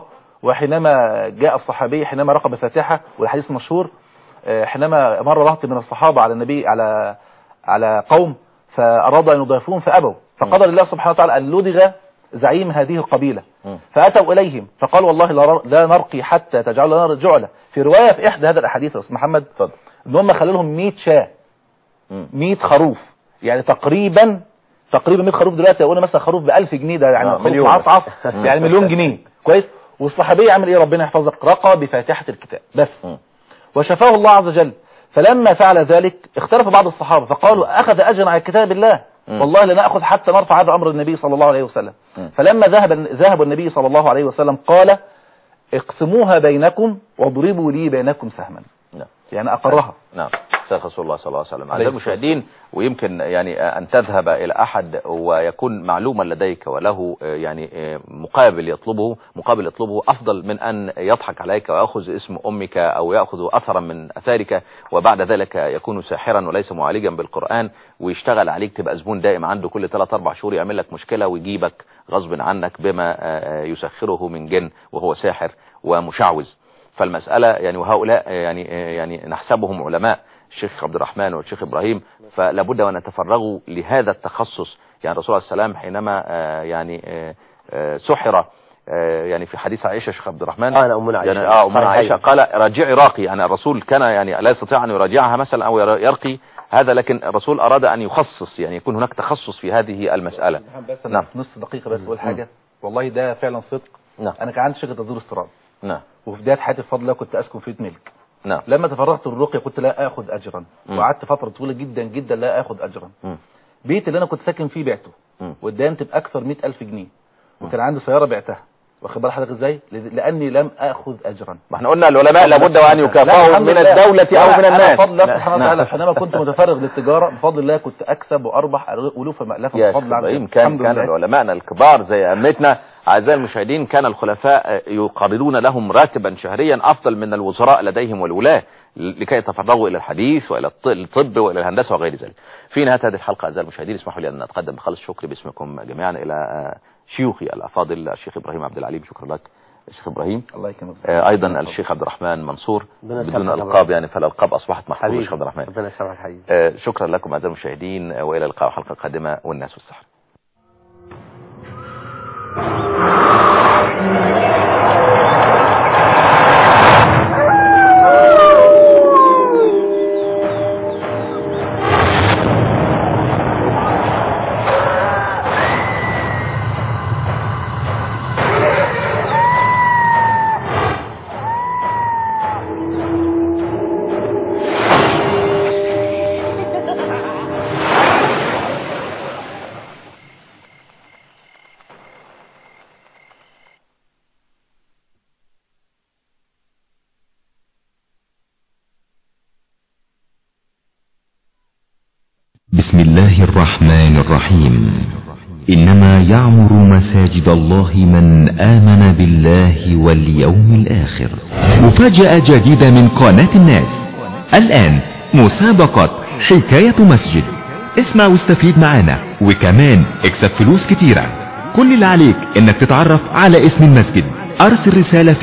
وحينما جاء الصحابي حينما رقب فاتحة والحديث مشهور آه، حينما مر رهط من الصحابة على النبي على على قوم فأرادوا أن يضيفوهم فأبوا فقدر الله سبحانه وتعالى أن لدغ زعيم هذه القبيلة مم. فأتوا إليهم فقال والله لا- لا نرقي حتى تجعل لنا جعلة في رواية في إحدى هذا الأحاديث يا أستاذ محمد اتفضل إن هم خلوا لهم 100 شاة مم. 100 خروف يعني تقريبا تقريبا 100 خروف دلوقتي يقولوا مثلا خروف ب 1000 جنيه ده يعني آه، خروف مليون. معصعص يعني مليون جنيه كويس والصحابي عمل ايه ربنا يحفظك رقى بفاتحة الكتاب بس مم. وشفاه الله عز وجل فلما فعل ذلك اختلف بعض الصحابة فقالوا أخذ أجرا على كتاب الله مم. والله لنأخذ حتى نرفع هذا أمر النبي صلى الله عليه وسلم مم. فلما ذهب ذهب النبي صلى الله عليه وسلم قال اقسموها بينكم واضربوا لي بينكم سهما نعم يعني أقرها نعم سيد رسول الله صلى الله عليه وسلم عليه أعزائي الصلاة المشاهدين ويمكن يعني أن تذهب إلى أحد ويكون معلوما لديك وله يعني مقابل يطلبه مقابل يطلبه أفضل من أن يضحك عليك ويأخذ اسم أمك أو يأخذ أثرا من أثارك وبعد ذلك يكون ساحرا وليس معالجا بالقرآن ويشتغل عليك تبقى زبون دائم عنده كل 3 4 شهور يعمل لك مشكلة ويجيبك غصب عنك بما يسخره من جن وهو ساحر ومشعوذ فالمسألة يعني وهؤلاء يعني يعني نحسبهم علماء الشيخ عبد الرحمن والشيخ إبراهيم فلابد وأن يتفرغوا لهذا التخصص يعني الرسول عليه السلام حينما آه، يعني آه، آه، سحر آه، يعني في حديث عائشة شيخ عبد الرحمن آه، أنا أمنا عائشة. يعني اه أمنا صحيح. عائشة قال راجعي راقي يعني الرسول كان يعني لا يستطيع أن يراجعها مثلا أو ير- يرقي هذا لكن الرسول أراد أن يخصص يعني يكون هناك تخصص في هذه المسألة بس نعم. نعم. في نص دقيقة بس أقول حاجة والله ده فعلا صدق نعم انا كان عندي شركه تصدير استيراد نعم وفي بدايه حياتي بفضل الله كنت اسكن في بيت ملك نعم لما تفرغت للرقيه كنت لا اخذ اجرا مم. وقعدت فتره طويله جدا جدا لا اخذ اجرا مم. بيت اللي انا كنت ساكن فيه بعته مم. واتدينت باكثر 100000 جنيه وكان عندي سياره بعتها واخد بال حضرتك ازاي ل- لاني لم اخذ اجرا ما احنا قلنا العلماء لابد وان لا، يكافئوا الحمد من لله. الدولة او أنا- من انا الناس بفضل الله لا، سبحانه نعم. وتعالى حينما كنت متفرغ للتجاره بفضل الله كنت اكسب واربح الوف مألفه يا بفضل شيخ الله عز ابراهيم وجل. كان الحمد كان لله. علماءنا الكبار زي ائمتنا اعزائي المشاهدين كان الخلفاء يقررون لهم راتبا شهريا افضل من الوزراء لديهم والولاه لكي يتفرغوا الى الحديث والى الط- الطب والى الهندسه وغير ذلك. في نهايه هذه الحلقه اعزائي المشاهدين اسمحوا لي ان اتقدم بخالص شكري باسمكم جميعا الى آه، شيوخي الافاضل الشيخ ابراهيم عبد العليم شكرا لك الشيخ ابراهيم الله يكرمك آه، ايضا الشيخ عبد الرحمن منصور ربنا بدون يسامحك يا القاب يعني فالالقاب اصبحت محفوظه حبيبي الشيخ عبد الرحمن ربنا يسامحك حبيبي آه، شكرا لكم اعزائي المشاهدين آه، والى اللقاء حلقه قادمه والناس والسحر بسم الله الرحمن الرحيم إنما يعمر مساجد الله من آمن بالله واليوم الآخر مفاجأة جديدة من قناة الناس الآن مسابقة حكاية مسجد اسمع واستفيد معانا وكمان اكسب فلوس كتيرة كل اللي عليك انك تتعرف على اسم المسجد ارسل رسالة في